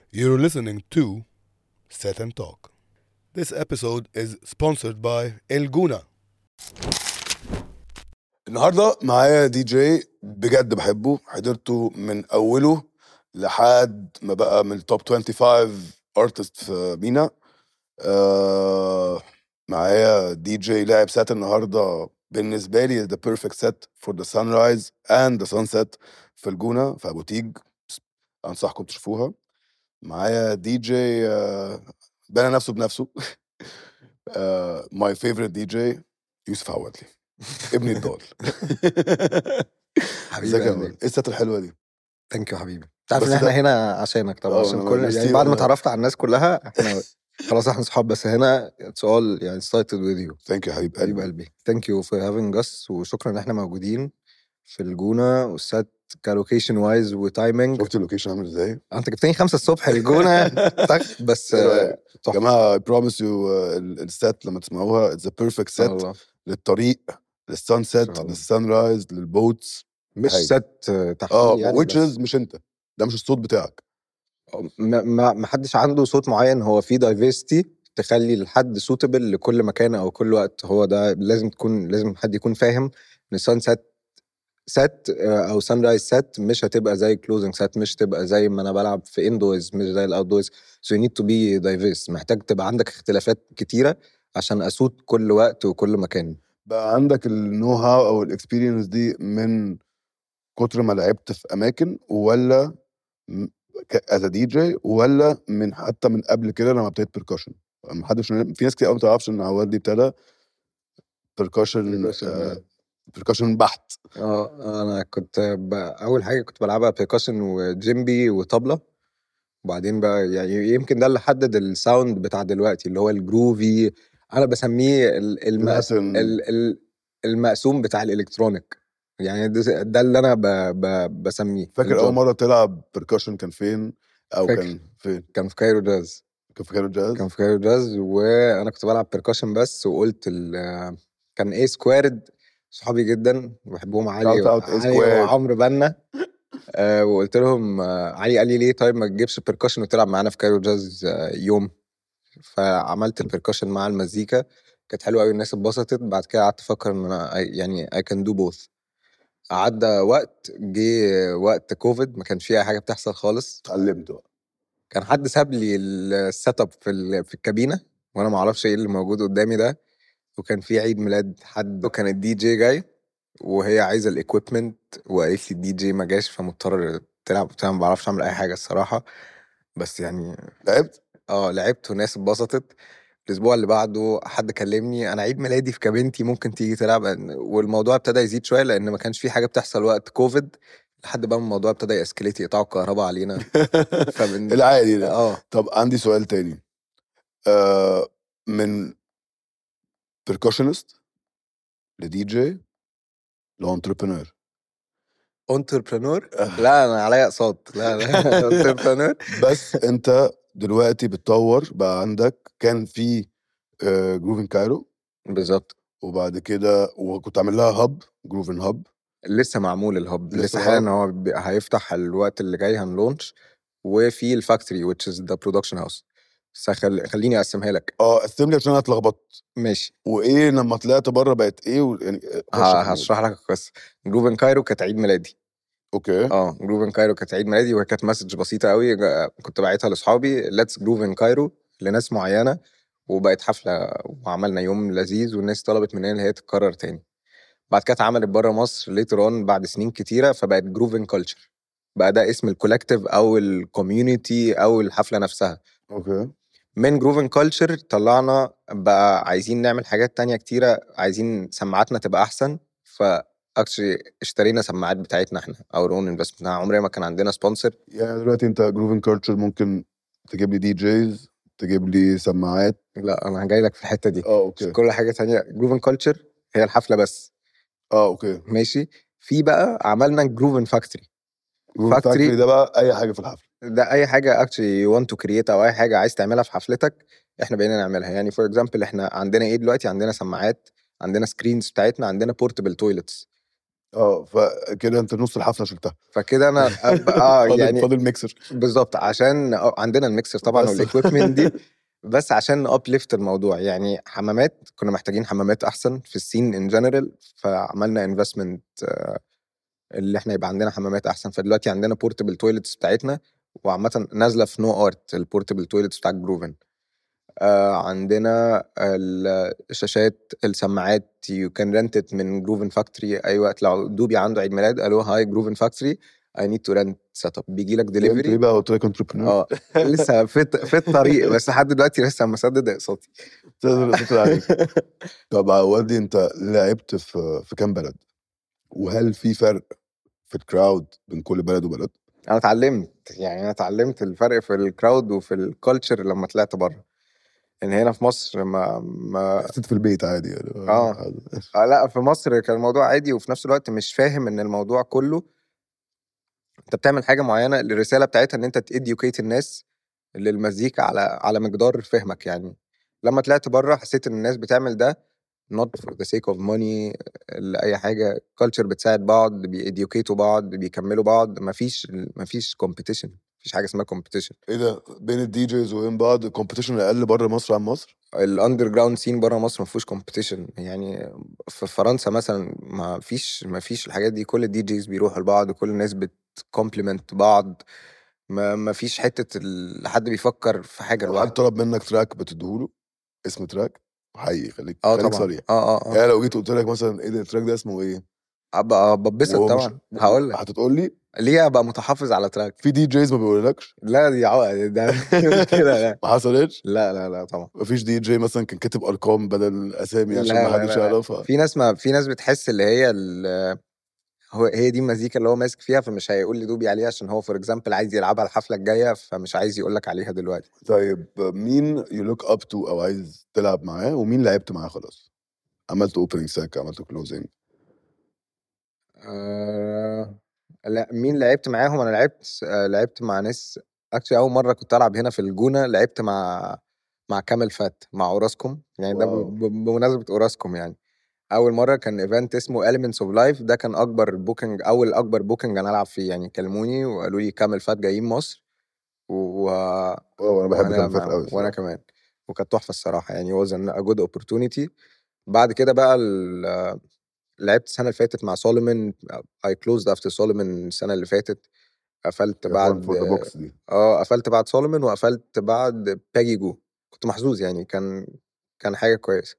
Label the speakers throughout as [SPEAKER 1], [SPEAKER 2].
[SPEAKER 1] You're listening to Set and Talk. This episode is sponsored by El Guna. النهارده معايا دي جي بجد بحبه حضرته من اوله لحد ما بقى من التوب 25 ارتست في مينا آه معايا دي جي لاعب سات النهارده بالنسبه لي the perfect set for the sunrise and the sunset في الجونه في ابو تيج انصحكم تشوفوها معايا دي جي آه بنى نفسه بنفسه ماي فيفورت دي جي يوسف عوضلي ابن الضال
[SPEAKER 2] حبيبي
[SPEAKER 1] ازيك يا
[SPEAKER 2] قلبي.
[SPEAKER 1] مان؟ ايه الست الحلوه دي؟
[SPEAKER 2] ثانك يو حبيبي انت عارف
[SPEAKER 1] بس
[SPEAKER 2] ان احنا
[SPEAKER 1] ده-
[SPEAKER 2] هنا عشانك طبعا
[SPEAKER 1] اه،
[SPEAKER 2] عشان
[SPEAKER 1] أنا
[SPEAKER 2] كل
[SPEAKER 1] ميرسي
[SPEAKER 2] يعني بعد ما
[SPEAKER 1] والله.
[SPEAKER 2] اتعرفت على الناس كلها احنا خلاص احنا صحاب بس هنا اتس اول يعني started with you
[SPEAKER 1] ثانك يو حبيب
[SPEAKER 2] حبيب
[SPEAKER 1] قلبي
[SPEAKER 2] قلبي ثانك يو فور هافينج اس وشكرا ان احنا موجودين في الجونه والسات كالوكيشن وايز وتايمنج
[SPEAKER 1] شفت اللوكيشن عامل ازاي؟
[SPEAKER 2] انت جبتني خمسة الصبح الجونه طخ، بس
[SPEAKER 1] إيه رأيك؟
[SPEAKER 2] آه،
[SPEAKER 1] يا
[SPEAKER 2] تحفه
[SPEAKER 1] جماعه اي بروميس يو الست لما تسمعوها اتس ا بيرفكت
[SPEAKER 2] سبحان
[SPEAKER 1] سيت
[SPEAKER 2] الله.
[SPEAKER 1] للطريق للسان سيت
[SPEAKER 2] إن شاء الله.
[SPEAKER 1] للسان رايز للبوتس
[SPEAKER 2] مش
[SPEAKER 1] هايل.
[SPEAKER 2] سات
[SPEAKER 1] اه
[SPEAKER 2] تحليل يعني
[SPEAKER 1] which
[SPEAKER 2] بس
[SPEAKER 1] is مش انت ده مش الصوت بتاعك
[SPEAKER 2] ما ما ما حدش عنده صوت معين هو في دايفرستي تخلي الحد سوتبل لكل مكان او كل وقت هو ده لازم تكون لازم حد يكون فاهم ان سان سات سات او سان رايز سات مش هتبقى زي كلوزنج سات مش تبقى زي ما انا بلعب في اندورز مش زي الاوت دورز سو يو نيد تو بي دايفيرس محتاج تبقى عندك اختلافات كتيره عشان اسوت كل وقت وكل مكان
[SPEAKER 1] بقى عندك النو هاو او الاكسبيرينس دي من كتر ما لعبت في اماكن ولا از دي جي ولا من حتى من قبل كده لما ابتديت بيركشن ما حدش في ناس كتير قوي ما تعرفش ان عواد دي ابتدى بيركشن
[SPEAKER 2] Percussion.
[SPEAKER 1] بيركشن بحت
[SPEAKER 2] اه انا كنت ب... اول حاجه كنت بلعبها بيركشن وجيمبي وطبله وبعدين بقى يعني يمكن ده اللي حدد الساوند بتاع دلوقتي اللي هو الجروفي انا بسميه ال- المقس...
[SPEAKER 1] Latin.
[SPEAKER 2] ال... ال... المقسوم بتاع الالكترونيك يعني ده, ده اللي انا ب... ب... بسميه
[SPEAKER 1] فاكر اول
[SPEAKER 2] الجو.
[SPEAKER 1] مره تلعب بيركشن كان فين او
[SPEAKER 2] فاكر.
[SPEAKER 1] كان فين
[SPEAKER 2] كان في كايرو جاز
[SPEAKER 1] كان في كايرو جاز
[SPEAKER 2] كان في كايرو جاز وانا كنت بلعب بيركشن بس وقلت ال... كان اي سكوارد صحابي جدا بحبهم علي
[SPEAKER 1] Shout out A
[SPEAKER 2] علي
[SPEAKER 1] Squared.
[SPEAKER 2] وعمرو بنا آه وقلت لهم آه علي قال لي ليه طيب ما تجيبش بيركشن وتلعب معانا في كايرو جاز آه يوم فعملت البيركشن مع المزيكا كانت حلوه قوي الناس اتبسطت بعد كده قعدت افكر ان انا I- يعني اي كان دو بوث عدى وقت جه وقت كوفيد ما كانش فيه اي حاجه بتحصل خالص
[SPEAKER 1] اتعلمت بقى
[SPEAKER 2] كان حد ساب لي السيت اب في ال- في الكابينه وانا ما اعرفش ايه اللي موجود قدامي ده وكان في عيد ميلاد حد وكان الدي جي جاي وهي عايزه الاكويبمنت وقالت لي الدي جي ما جاش فمضطر تلعب قلت لها ما بعرفش اعمل اي حاجه الصراحه بس يعني
[SPEAKER 1] لعبت
[SPEAKER 2] اه لعبت وناس اتبسطت الاسبوع اللي بعده حد كلمني انا عيد ميلادي في كابينتي ممكن تيجي تلعب والموضوع ابتدى يزيد شويه لان ما كانش في حاجه بتحصل وقت كوفيد لحد بقى ما الموضوع ابتدى يسكليت يقطعوا الكهرباء علينا فبن...
[SPEAKER 1] العادي ده
[SPEAKER 2] اه
[SPEAKER 1] طب عندي سؤال تاني آه من بيركشنست لدي جي لانتربرنور
[SPEAKER 2] انتربرنور لا انا عليا اقساط لا لا انتربرنور
[SPEAKER 1] بس انت دلوقتي بتطور بقى عندك كان في جروفن كايرو
[SPEAKER 2] بالظبط
[SPEAKER 1] وبعد كده وكنت عامل لها هاب جروفن هاب
[SPEAKER 2] لسه معمول الهب
[SPEAKER 1] لسه
[SPEAKER 2] لسه حاليا
[SPEAKER 1] الهب.
[SPEAKER 2] هو بي- هيفتح الوقت اللي جاي هنلونش وفي الفاكتوري which is the production house بس خل... خليني اقسمها لك
[SPEAKER 1] اه قسم لي عشان انا اتلخبطت
[SPEAKER 2] ماشي
[SPEAKER 1] وايه لما طلعت بره بقت ايه و... يعني خش في
[SPEAKER 2] ه-
[SPEAKER 1] الموضوع.
[SPEAKER 2] هشرح لك القصه جروفن كايرو كانت عيد ميلادي
[SPEAKER 1] اوكي
[SPEAKER 2] اه جروفن كايرو كانت عيد ميلادي وهي كانت مسج بسيطه قوي جا- كنت باعتها لاصحابي ليتس جروفن كايرو لناس معينه وبقت حفله وعملنا يوم لذيذ والناس طلبت مننا ان هي تتكرر تاني بعد كده اتعملت بره مصر ليتر اون بعد سنين كتيره فبقت جروفن كلتشر بقى ده اسم الكولكتيف او الكوميونتي او الحفله نفسها
[SPEAKER 1] اوكي
[SPEAKER 2] من جروفن كلتشر طلعنا بقى عايزين نعمل حاجات تانية كتيرة عايزين سماعاتنا تبقى أحسن ف اكشلي اشترينا سماعات بتاعتنا احنا او اون انفستمنت عمرنا ما كان عندنا سبونسر
[SPEAKER 1] يعني دلوقتي انت جروفن كلتشر ممكن تجيب لي دي جيز تجيب لي سماعات
[SPEAKER 2] لا انا جاي لك في الحته دي
[SPEAKER 1] اه
[SPEAKER 2] مش
[SPEAKER 1] اوكي
[SPEAKER 2] كل حاجه تانية جروفن كلتشر هي الحفله بس
[SPEAKER 1] اه اوكي
[SPEAKER 2] ماشي في بقى عملنا جروفن فاكتوري
[SPEAKER 1] جروفن
[SPEAKER 2] Factory.
[SPEAKER 1] فاكتوري ده بقى اي حاجه في الحفله
[SPEAKER 2] ده اي حاجه اكشلي يو ونت تو كرييت او اي حاجه عايز تعملها في حفلتك احنا بقينا نعملها يعني فور اكزامبل احنا عندنا ايه دلوقتي عندنا سماعات عندنا سكرينز بتاعتنا عندنا بورتبل تويلتس
[SPEAKER 1] اه فكده انت نص الحفله شلتها
[SPEAKER 2] فكده انا أبقى- اه
[SPEAKER 1] فاضل
[SPEAKER 2] يعني
[SPEAKER 1] فاضل ميكسر
[SPEAKER 2] بالظبط عشان آه، عندنا الميكسر طبعا
[SPEAKER 1] بس.
[SPEAKER 2] والاكويبمنت دي بس عشان ابليفت الموضوع يعني حمامات كنا محتاجين حمامات احسن في السين ان جنرال فعملنا انفستمنت اللي احنا يبقى عندنا حمامات احسن فدلوقتي عندنا بورتبل تويلتس بتاعتنا وعامه نازله في نو ارت البورتبل تويلتس بتاعت جروفن آه عندنا ال- الشاشات السماعات يو كان رنت من جروفن فاكتوري اي وقت لو دوبي عنده عيد ميلاد قالوا هاي جروفن فاكتوري اي نيد تو رنت سيت اب بيجي لك
[SPEAKER 1] انت ايه
[SPEAKER 2] دليفري
[SPEAKER 1] بقى قلت لك انتربرنور
[SPEAKER 2] اه لسه في في الطريق بس لحد دلوقتي لسه مسدد اقساطي
[SPEAKER 1] طب ودي انت لعبت في في كام بلد؟ وهل في فرق في الكراود بين كل بلد وبلد؟
[SPEAKER 2] انا اتعلمت يعني انا اتعلمت الفرق في الكراود وفي الكالتشر لما طلعت بره ان هنا في مصر ما ما
[SPEAKER 1] حسيت في البيت عادي يعني
[SPEAKER 2] آه. آه لا في مصر كان الموضوع عادي وفي نفس الوقت مش فاهم ان الموضوع كله انت بتعمل حاجه معينه الرساله بتاعتها ان انت تeducate الناس للمزيكا على على مقدار فهمك يعني لما طلعت بره حسيت ان الناس بتعمل ده not for the sake of money لاي حاجه culture بتساعد بعض بيديوكيتوا بعض بيكملوا بعض مفيش مفيش competition مفيش حاجه اسمها competition
[SPEAKER 1] ايه ده بين الدي جيز وبين بعض الكومبيتيشن اقل بره مصر عن مصر؟
[SPEAKER 2] الاندر جراوند سين بره مصر ما فيهوش كومبيتيشن يعني في فرنسا مثلا ما فيش ما فيش الحاجات دي كل الدي جيز بيروحوا لبعض كل الناس بتكومبلمنت بعض ما ما فيش حته ال- حد بيفكر في حاجه
[SPEAKER 1] لو حد
[SPEAKER 2] لوحده
[SPEAKER 1] طلب منك تراك بتديهوله اسم تراك حقيقي خليك
[SPEAKER 2] اه
[SPEAKER 1] خليك
[SPEAKER 2] طبعا
[SPEAKER 1] صريح
[SPEAKER 2] اه اه اه
[SPEAKER 1] يعني لو جيت قلت لك مثلا ايه ده التراك ده اسمه ايه؟
[SPEAKER 2] ابقى ببسط
[SPEAKER 1] وهو مش-
[SPEAKER 2] طبعا هقول لك
[SPEAKER 1] هتقول لي
[SPEAKER 2] ليه ابقى متحفظ على تراك
[SPEAKER 1] في دي جيز ما بيقولكش
[SPEAKER 2] لا دي عقد ده كده لا
[SPEAKER 1] ما حصلتش
[SPEAKER 2] لا لا لا طبعا
[SPEAKER 1] مفيش دي جي مثلا كان كاتب ارقام بدل اسامي عشان
[SPEAKER 2] لا
[SPEAKER 1] ما
[SPEAKER 2] لا
[SPEAKER 1] حدش
[SPEAKER 2] لا.
[SPEAKER 1] يعرفها
[SPEAKER 2] في ناس ما في ناس بتحس اللي هي ال- هو هي دي المزيكا اللي هو ماسك فيها فمش هيقول لي دوبي عليها عشان هو فور اكزامبل عايز يلعبها الحفله الجايه فمش عايز يقول لك عليها دلوقتي
[SPEAKER 1] طيب مين يو لوك اب تو او عايز تلعب معاه ومين لعبت معاه خلاص عملت اوبننج ساك عملت كلوزنج
[SPEAKER 2] آه... لا مين لعبت معاهم انا لعبت آه لعبت مع ناس اكشلي اول مره كنت العب هنا في الجونه لعبت مع مع كامل فات مع اوراسكوم يعني ده ب...
[SPEAKER 1] واو.
[SPEAKER 2] ب... بمناسبه اوراسكوم يعني اول مره كان ايفنت اسمه Elements of Life ده كان اكبر بوكينج اول اكبر بوكينج انا العب فيه يعني كلموني وقالوا لي كامل فات جايين مصر و...
[SPEAKER 1] واو انا بحب
[SPEAKER 2] وانا
[SPEAKER 1] كان فات
[SPEAKER 2] مع-
[SPEAKER 1] قوي
[SPEAKER 2] وانا كمان وكانت تحفه الصراحه يعني was a good opportunity بعد كده بقى ال- لعبت السنه اللي فاتت مع سوليمن I closed after سوليمن السنه اللي فاتت قفلت بعد
[SPEAKER 1] فور ذا بوكس دي
[SPEAKER 2] اه قفلت بعد سوليمن وقفلت بعد باجي جو كنت محظوظ يعني كان كان حاجه كويسه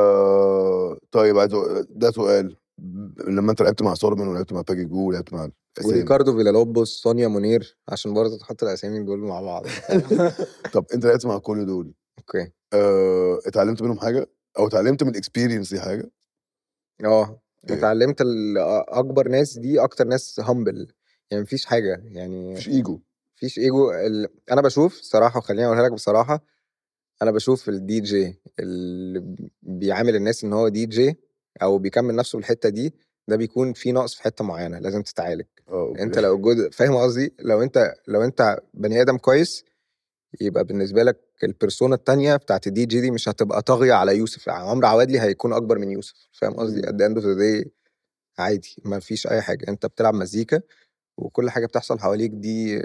[SPEAKER 1] آه طيب عايز أقول- ده سؤال لما انت لعبت مع سولومون ولعبت مع باجي جو ولعبت مع الأسامي.
[SPEAKER 2] وريكاردو فيلالوبوس سونيا منير عشان برضه تحط الاسامي دول مع بعض
[SPEAKER 1] طب انت لعبت مع كل دول
[SPEAKER 2] اوكي
[SPEAKER 1] آه اتعلمت منهم حاجه او اتعلمت من الاكسبيرينس دي حاجه
[SPEAKER 2] اه
[SPEAKER 1] إيه؟
[SPEAKER 2] اتعلمت ال- اكبر ناس دي اكتر ناس همبل يعني مفيش حاجه يعني
[SPEAKER 1] مفيش ايجو
[SPEAKER 2] مفيش ايجو ال... انا بشوف صراحه وخليني اقولها لك بصراحه انا بشوف الدي جي اللي بيعامل الناس ان هو دي جي او بيكمل نفسه بالحته دي ده بيكون في نقص في حته معينه لازم تتعالج
[SPEAKER 1] اه أوكي.
[SPEAKER 2] انت لو جود فاهم قصدي لو انت لو انت بني ادم كويس يبقى بالنسبه لك البيرسونا التانية بتاعت الدي جي دي مش هتبقى طاغيه على يوسف عمرو عوادلي هيكون اكبر من يوسف فاهم قصدي
[SPEAKER 1] مم.
[SPEAKER 2] at the end of the day عادي ما فيش اي حاجه انت بتلعب مزيكا وكل حاجه بتحصل حواليك دي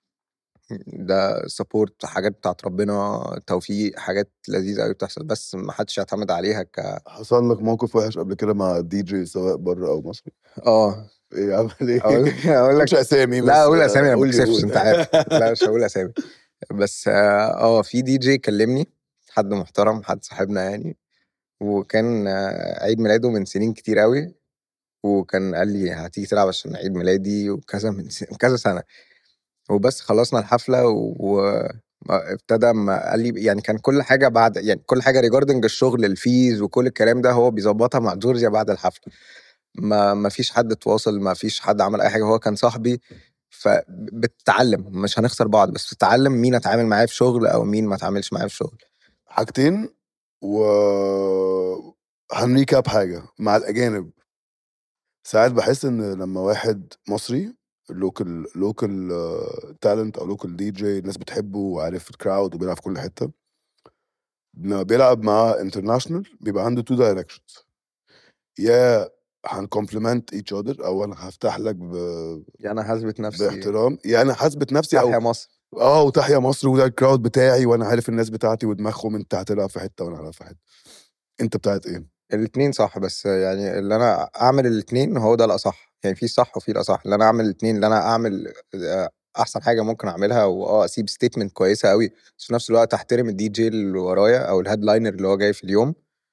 [SPEAKER 2] ده سبورت حاجات بتاعت ربنا توفيق حاجات لذيذه قوي بتحصل بس ما حدش يعتمد عليها ك
[SPEAKER 1] حصل لك موقف وحش قبل كده مع دي جي سواء بره او مصري
[SPEAKER 2] اه
[SPEAKER 1] ايه عمل ايه
[SPEAKER 2] اقول اقول لك
[SPEAKER 1] مش اسامي بس
[SPEAKER 2] لا اقول اسامي انا ما
[SPEAKER 1] قول لي
[SPEAKER 2] بكسفش
[SPEAKER 1] قول.
[SPEAKER 2] انت عارف لا مش هقول اسامي بس اه آه، في دي جي كلمني حد محترم حد صاحبنا يعني وكان آه، عيد ميلاده من سنين كتير قوي وكان قال لي هتيجي تلعب عشان عيد ميلادي وكذا من س- كذا سنه وبس خلصنا الحفله وابتدى ما قال لي يعني كان كل حاجه بعد يعني كل حاجه ريجاردنج الشغل الفيز وكل الكلام ده هو بيظبطها مع جورجيا بعد الحفله ما ما فيش حد تواصل ما فيش حد عمل اي حاجه هو كان صاحبي فبتتعلم مش هنخسر بعض بس بتتعلم مين اتعامل معاه في شغل او مين ما اتعاملش معاه في شغل
[SPEAKER 1] حاجتين و هنريكاب حاجه مع الاجانب ساعات بحس ان لما واحد مصري لوكال لوكال تالنت او لوكال دي جي الناس بتحبه وعارف الكراود وبيلعب في كل حته لما بيلعب مع انترناشونال بيبقى عنده تو دايركشنز يا هنكومبلمنت ايتش اذر او انا هفتح لك ب...
[SPEAKER 2] يعني انا هثبت نفسي
[SPEAKER 1] باحترام يعني انا هثبت نفسي او
[SPEAKER 2] تحيا مصر
[SPEAKER 1] اه وتحيا مصر وده الكراود بتاعي وانا عارف الناس بتاعتي ودماغهم انت هتلعب في حته وانا هلعب في حته انت بتاعت ايه؟
[SPEAKER 2] الاثنين صح بس يعني اللي انا اعمل الاثنين هو ده الاصح يعني في صح وفي الاصح اللي انا اعمل الاثنين اللي انا اعمل آه، احسن حاجه ممكن اعملها واه اسيب ستيتمنت كويسه قوي بس في نفس الوقت احترم الدي جي اللي ورايا او الهيدلاينر اللي هو جاي في اليوم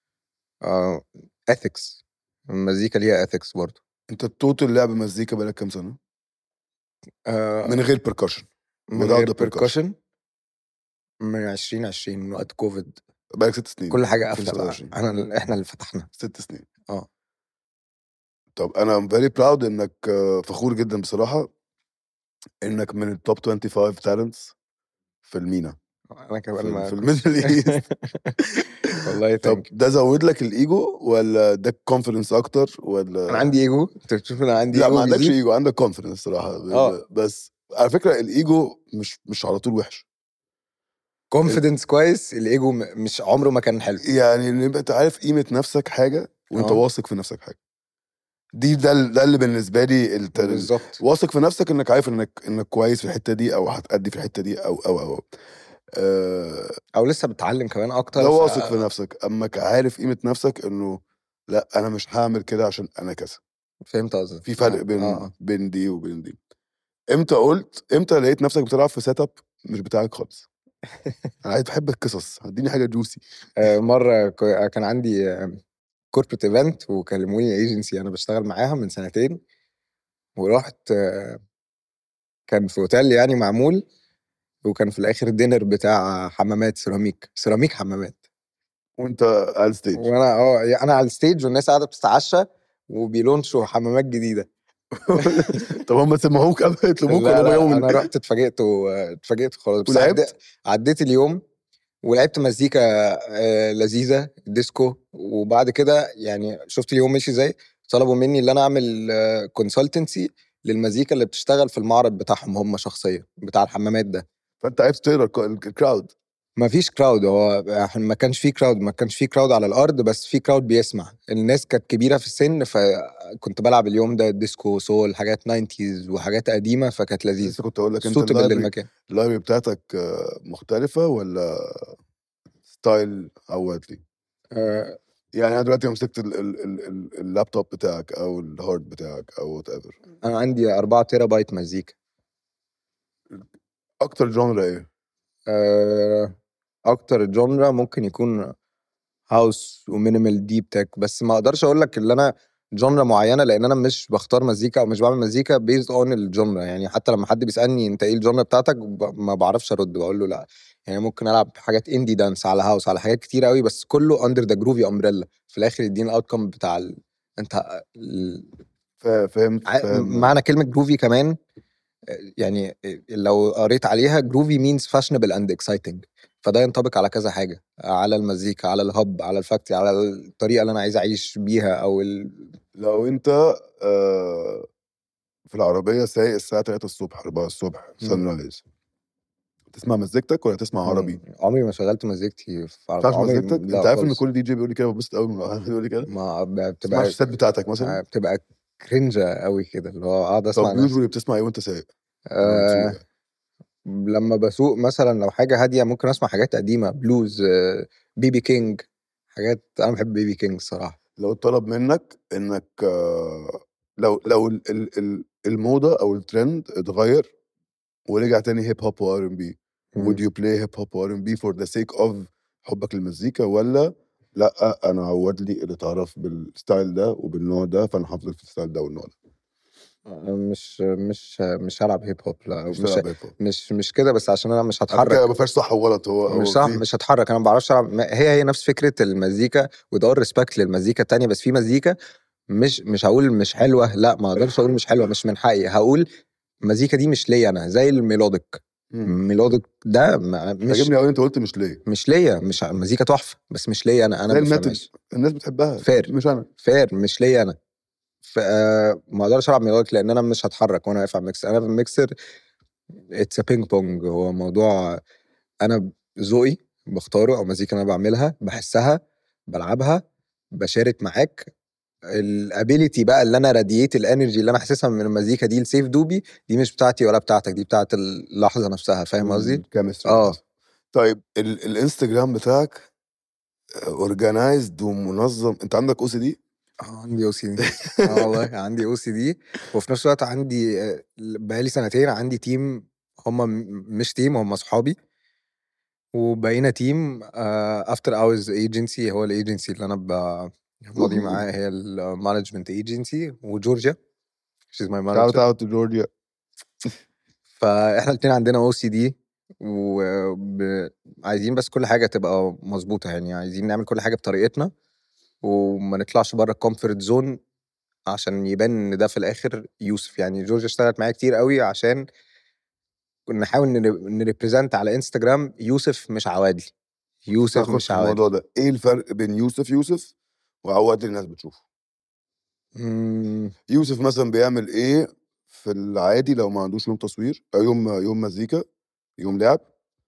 [SPEAKER 2] اثكس المزيكا ليها اثكس برضه
[SPEAKER 1] انت التوتال لعب مزيكا بقالك كام سنه؟
[SPEAKER 2] آه،
[SPEAKER 1] من غير percussion
[SPEAKER 2] من
[SPEAKER 1] without
[SPEAKER 2] غير
[SPEAKER 1] the percussion.
[SPEAKER 2] بيركشن من 2020 من وقت كوفيد
[SPEAKER 1] بقالك ست سنين
[SPEAKER 2] كل حاجه قافله بقى
[SPEAKER 1] 2027.
[SPEAKER 2] انا احنا اللي فتحنا
[SPEAKER 1] ست سنين
[SPEAKER 2] اه
[SPEAKER 1] طب انا فيري براود انك آه، فخور جدا بصراحه انك من التوب 25 تالنتس في المينا
[SPEAKER 2] انا
[SPEAKER 1] في,
[SPEAKER 2] كمان ما
[SPEAKER 1] في
[SPEAKER 2] كنتش-
[SPEAKER 1] الميدل ايست
[SPEAKER 2] والله
[SPEAKER 1] طب
[SPEAKER 2] thank you.
[SPEAKER 1] ده زود لك الايجو ولا ده كونفيدنس اكتر ولا
[SPEAKER 2] انا عندي ايجو انت بتشوف انا عندي
[SPEAKER 1] لا
[SPEAKER 2] ايجو
[SPEAKER 1] ما عندكش
[SPEAKER 2] بيزيد.
[SPEAKER 1] ايجو عندك كونفيدنس صراحه ب-
[SPEAKER 2] آه.
[SPEAKER 1] ب- بس على فكره الايجو مش مش على طول وحش
[SPEAKER 2] كونفيدنس كويس الايجو م- مش عمره ما كان حلو
[SPEAKER 1] يعني ان يبقى انت عارف قيمه نفسك حاجه وانت
[SPEAKER 2] آه.
[SPEAKER 1] واثق في نفسك حاجه دي ده ال- ده اللي بالنسبه لي الت-
[SPEAKER 2] بالظبط
[SPEAKER 1] واثق في نفسك انك عارف انك انك كويس في الحته دي او هتأدي في الحته دي او او او آه
[SPEAKER 2] او لسه بتتعلم كمان اكتر
[SPEAKER 1] ده
[SPEAKER 2] ف-
[SPEAKER 1] واثق في نفسك اما عارف قيمه نفسك انه لا انا مش هعمل كده عشان انا كذا
[SPEAKER 2] فهمت قصدك
[SPEAKER 1] في فرق
[SPEAKER 2] آه،
[SPEAKER 1] بين
[SPEAKER 2] آه، آه.
[SPEAKER 1] بين دي وبين دي امتى قلت امتى لقيت نفسك بتلعب في سيت اب مش بتاعك خالص انا عايز بحب القصص اديني حاجه جوسي
[SPEAKER 2] آه، مره ك- كان عندي كوربريت ايفنت وكلموني ايجنسي انا بشتغل معاها من سنتين ورحت آه، كان في اوتيل يعني معمول وكان في الاخر دينر بتاع حمامات سيراميك سيراميك حمامات
[SPEAKER 1] وانت على الستيج
[SPEAKER 2] وانا اه انا على الستيج والناس قاعده بتتعشى وبيلونشوا حمامات جديده
[SPEAKER 1] طب هم سمعوك قبل يطلبوك
[SPEAKER 2] لا
[SPEAKER 1] ولا
[SPEAKER 2] لا
[SPEAKER 1] يوم
[SPEAKER 2] انا رحت اتفاجئت و- اتفاجئت خلاص بس
[SPEAKER 1] ولعبت؟
[SPEAKER 2] عديت, عديت اليوم ولعبت مزيكا آه، لذيذه ديسكو وبعد كده يعني شفت اليوم ماشي ازاي طلبوا مني ان انا اعمل كونسلتنسي للمزيكا اللي بتشتغل في المعرض بتاعهم هم شخصيا بتاع الحمامات ده
[SPEAKER 1] فانت عرفت تقرا الك- الكراود
[SPEAKER 2] ما فيش كراود هو إحنا ما كانش في كراود ما كانش في كراود على الارض بس في كراود بيسمع الناس كانت كبيره في السن فكنت بلعب اليوم ده ديسكو سول حاجات 90 وحاجات قديمه فكانت لذيذه
[SPEAKER 1] لسه كنت اقول لك انت
[SPEAKER 2] صوت
[SPEAKER 1] اللايبرري
[SPEAKER 2] للمكان
[SPEAKER 1] اللايبرري بتاعتك آه، مختلفه ولا ستايل عوادلي
[SPEAKER 2] آه،
[SPEAKER 1] يعني انا دلوقتي مسكت ال- ال- ال- ال- اللابتوب بتاعك او الهارد بتاعك او وات ايفر
[SPEAKER 2] انا عندي 4 تيرا بايت مزيكا
[SPEAKER 1] اكتر جونرا ايه؟
[SPEAKER 2] آه، اكتر جونرا ممكن يكون هاوس ومينيمال ديب تك بس ما اقدرش اقول لك ان انا جونرا معينه لان انا مش بختار مزيكا او مش بعمل مزيكا بيزد اون الجونرا يعني حتى لما حد بيسالني انت ايه الجونرا بتاعتك ب- ما بعرفش ارد بقول له لا يعني ممكن العب حاجات اندي دانس على هاوس على حاجات كتير قوي بس كله اندر ذا جروفي امبريلا في الاخر يديني الاوتكم بتاع ال... انت ال...
[SPEAKER 1] فا- فهمت
[SPEAKER 2] ع-
[SPEAKER 1] فاهم
[SPEAKER 2] معنى كلمه جروفي كمان آه، يعني لو قريت عليها جروفي مينز فاشنبل اند اكسايتنج فده ينطبق على كذا حاجه على المزيكا على الهب على الفاكتوري على الطريقه اللي انا عايز اعيش بيها او ال...
[SPEAKER 1] لو انت آه، في العربيه سايق الساعه 3 الصبح 4 الصبح
[SPEAKER 2] مم.
[SPEAKER 1] سان رايز تسمع مزيكتك ولا تسمع عربي؟
[SPEAKER 2] عمري ما شغلت مزيكتي في
[SPEAKER 1] ما تعرفش
[SPEAKER 2] عمري
[SPEAKER 1] مزيكتك؟
[SPEAKER 2] لا
[SPEAKER 1] انت عارف ان
[SPEAKER 2] خالص.
[SPEAKER 1] كل دي جي بيقول لي كده ببسط قوي لما بيقول لي كده؟
[SPEAKER 2] ما ب-
[SPEAKER 1] تسمعش
[SPEAKER 2] بتبقى
[SPEAKER 1] السيت بتاعتك مثلا؟
[SPEAKER 2] بتبقى كرنجة قوي كده اللي هو اقعد اسمع
[SPEAKER 1] طب
[SPEAKER 2] ناس
[SPEAKER 1] يوجوالي بتسمع ايه وانت سايق؟
[SPEAKER 2] آه لما بسوق مثلا لو حاجه هاديه ممكن اسمع حاجات قديمه بلوز آه بيبي كينج حاجات انا بحب بيبي كينج الصراحه
[SPEAKER 1] لو اتطلب منك انك آه، لو لو ال- ال- ال- الموضه او الترند اتغير ورجع تاني هيب هوب وار ام بي would you play hip hop or R&B for the sake of حبك للمزيكا ولا لا انا عود لي اللي اتعرف بالستايل ده وبالنوع ده فانا هفضل في الستايل ده والنوع ده
[SPEAKER 2] مش مش مش هلعب هيب هوب لا
[SPEAKER 1] مش
[SPEAKER 2] مش
[SPEAKER 1] تلعب هيب هوب
[SPEAKER 2] مش مش كده بس عشان انا مش
[SPEAKER 1] على فكره
[SPEAKER 2] هتحرك
[SPEAKER 1] ما فيهاش صح وغلط هو هو
[SPEAKER 2] مش صح
[SPEAKER 1] في-
[SPEAKER 2] مش هتحرك انا ما بعرفش العب ما- هي هي نفس فكره المزيكا وده الريسبكت للمزيكا التانية بس في مزيكا مش مش هقول مش حلوه لا ما اقدرش اقول مش حلوه مش من حقي هقول المزيكا دي مش ليا انا زي الميلوديك
[SPEAKER 1] مم.
[SPEAKER 2] الميلوديك ده ما- مش
[SPEAKER 1] عجبني قوي انت قلت مش ليه
[SPEAKER 2] مش ليا مش المزيكا تحفه بس مش ليا انا انا
[SPEAKER 1] زي
[SPEAKER 2] ما
[SPEAKER 1] الميتال
[SPEAKER 2] بفهمهاش
[SPEAKER 1] الناس بتحبها
[SPEAKER 2] فير.
[SPEAKER 1] مش انا
[SPEAKER 2] فير مش ليا انا ف آه، ما اقدرش العب ميلوديك لان انا مش هتحرك وانا واقف على الميكسر انا في الميكسر اتس بينج بونج هو موضوع انا ذوقي بختاره او مزيكا انا بعملها بحسها بلعبها بشارك معاك الابيليتي بقى اللي انا راديت الانرجي اللي انا حاسسها من المزيكا دي لسيف دوبي دي مش بتاعتي ولا بتاعتك دي بتاعت اللحظه نفسها فاهم قصدي؟
[SPEAKER 1] كيمستري
[SPEAKER 2] اه
[SPEAKER 1] طيب ال- الانستجرام بتاعك اورجنايزد ومنظم انت عندك او سي دي
[SPEAKER 2] آه، عندي او سي دي اه والله عندي او سي دي وفي نفس الوقت عندي آه، بقالي سنتين عندي تيم هم مش تيم هم اصحابي وبقينا تيم افتر اورز ايجنسي هو الايجنسي اللي انا ب- ماضي معاه هي المانجمنت ايجنسي وجورجيا she's my
[SPEAKER 1] شاوت
[SPEAKER 2] manager
[SPEAKER 1] اوت تو جورجيا
[SPEAKER 2] فاحنا الاثنين عندنا او سي دي وعايزين بس كل حاجه تبقى مظبوطه يعني عايزين نعمل كل حاجه بطريقتنا وما نطلعش بره الكومفورت زون عشان يبان ان ده في الاخر يوسف يعني جورجيا اشتغلت معايا كتير قوي عشان نحاول نريبريزنت على انستجرام يوسف مش عوادي يوسف
[SPEAKER 1] هاخد
[SPEAKER 2] مش
[SPEAKER 1] في
[SPEAKER 2] عوادي
[SPEAKER 1] الموضوع ده ايه الفرق بين يوسف يوسف وعواد اللي الناس بتشوفه
[SPEAKER 2] مم،
[SPEAKER 1] يوسف مثلا بيعمل ايه في العادي لو ما عندوش يوم تصوير او يوم يوم مزيكا يوم لعب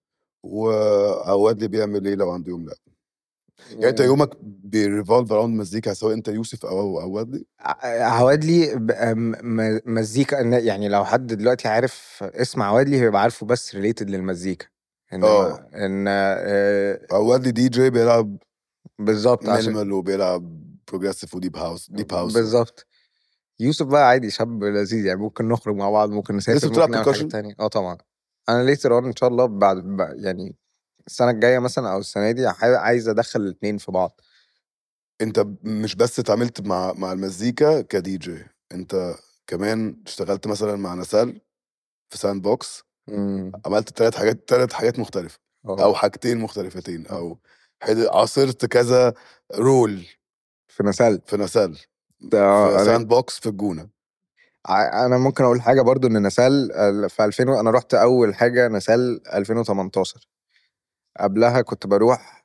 [SPEAKER 1] وعواد اللي بيعمل ايه لو عنده يوم لعب يعني انت يومك بيريفولف اراوند مزيكا سواء انت يوسف او عواد لي
[SPEAKER 2] ع- عوادلي ب- م- م- مزيكا إن- يعني لو حد دلوقتي عارف اسم عوادلي هيبقى عارفه بس ريليتد للمزيكا انما
[SPEAKER 1] اه.
[SPEAKER 2] ان آه،
[SPEAKER 1] عواد لي دي جي بيلعب
[SPEAKER 2] بالظبط عشان
[SPEAKER 1] مينيمال وبيلعب بروجريسيف وديب هاوس ديب هاوس
[SPEAKER 2] بالظبط يوسف بقى عادي شاب لذيذ يعني ممكن نخرج مع بعض ممكن نسافر
[SPEAKER 1] لسه بتلعب
[SPEAKER 2] ممكن نعمل حاجات
[SPEAKER 1] percussion؟
[SPEAKER 2] تانية اه طبعا انا ليتر اون ان شاء الله بعد بعد- يعني السنه الجايه مثلا او السنه دي عاي- عايز ادخل الاثنين في بعض
[SPEAKER 1] انت مش بس اتعاملت مع مع المزيكا كدي جي انت كمان اشتغلت مثلا مع نسال في ساند بوكس
[SPEAKER 2] مم.
[SPEAKER 1] عملت ثلاث حاجات ثلاث حاجات مختلفه
[SPEAKER 2] اه.
[SPEAKER 1] او حاجتين مختلفتين او حد- عاصرت كذا رول
[SPEAKER 2] في نسال
[SPEAKER 1] في نسال
[SPEAKER 2] ده
[SPEAKER 1] في
[SPEAKER 2] أنا-
[SPEAKER 1] ساند بوكس في الجونه
[SPEAKER 2] ع- انا ممكن اقول حاجه برضو ان نسال ال- في 2000 و- انا رحت اول حاجه نسال 2018 قبلها كنت بروح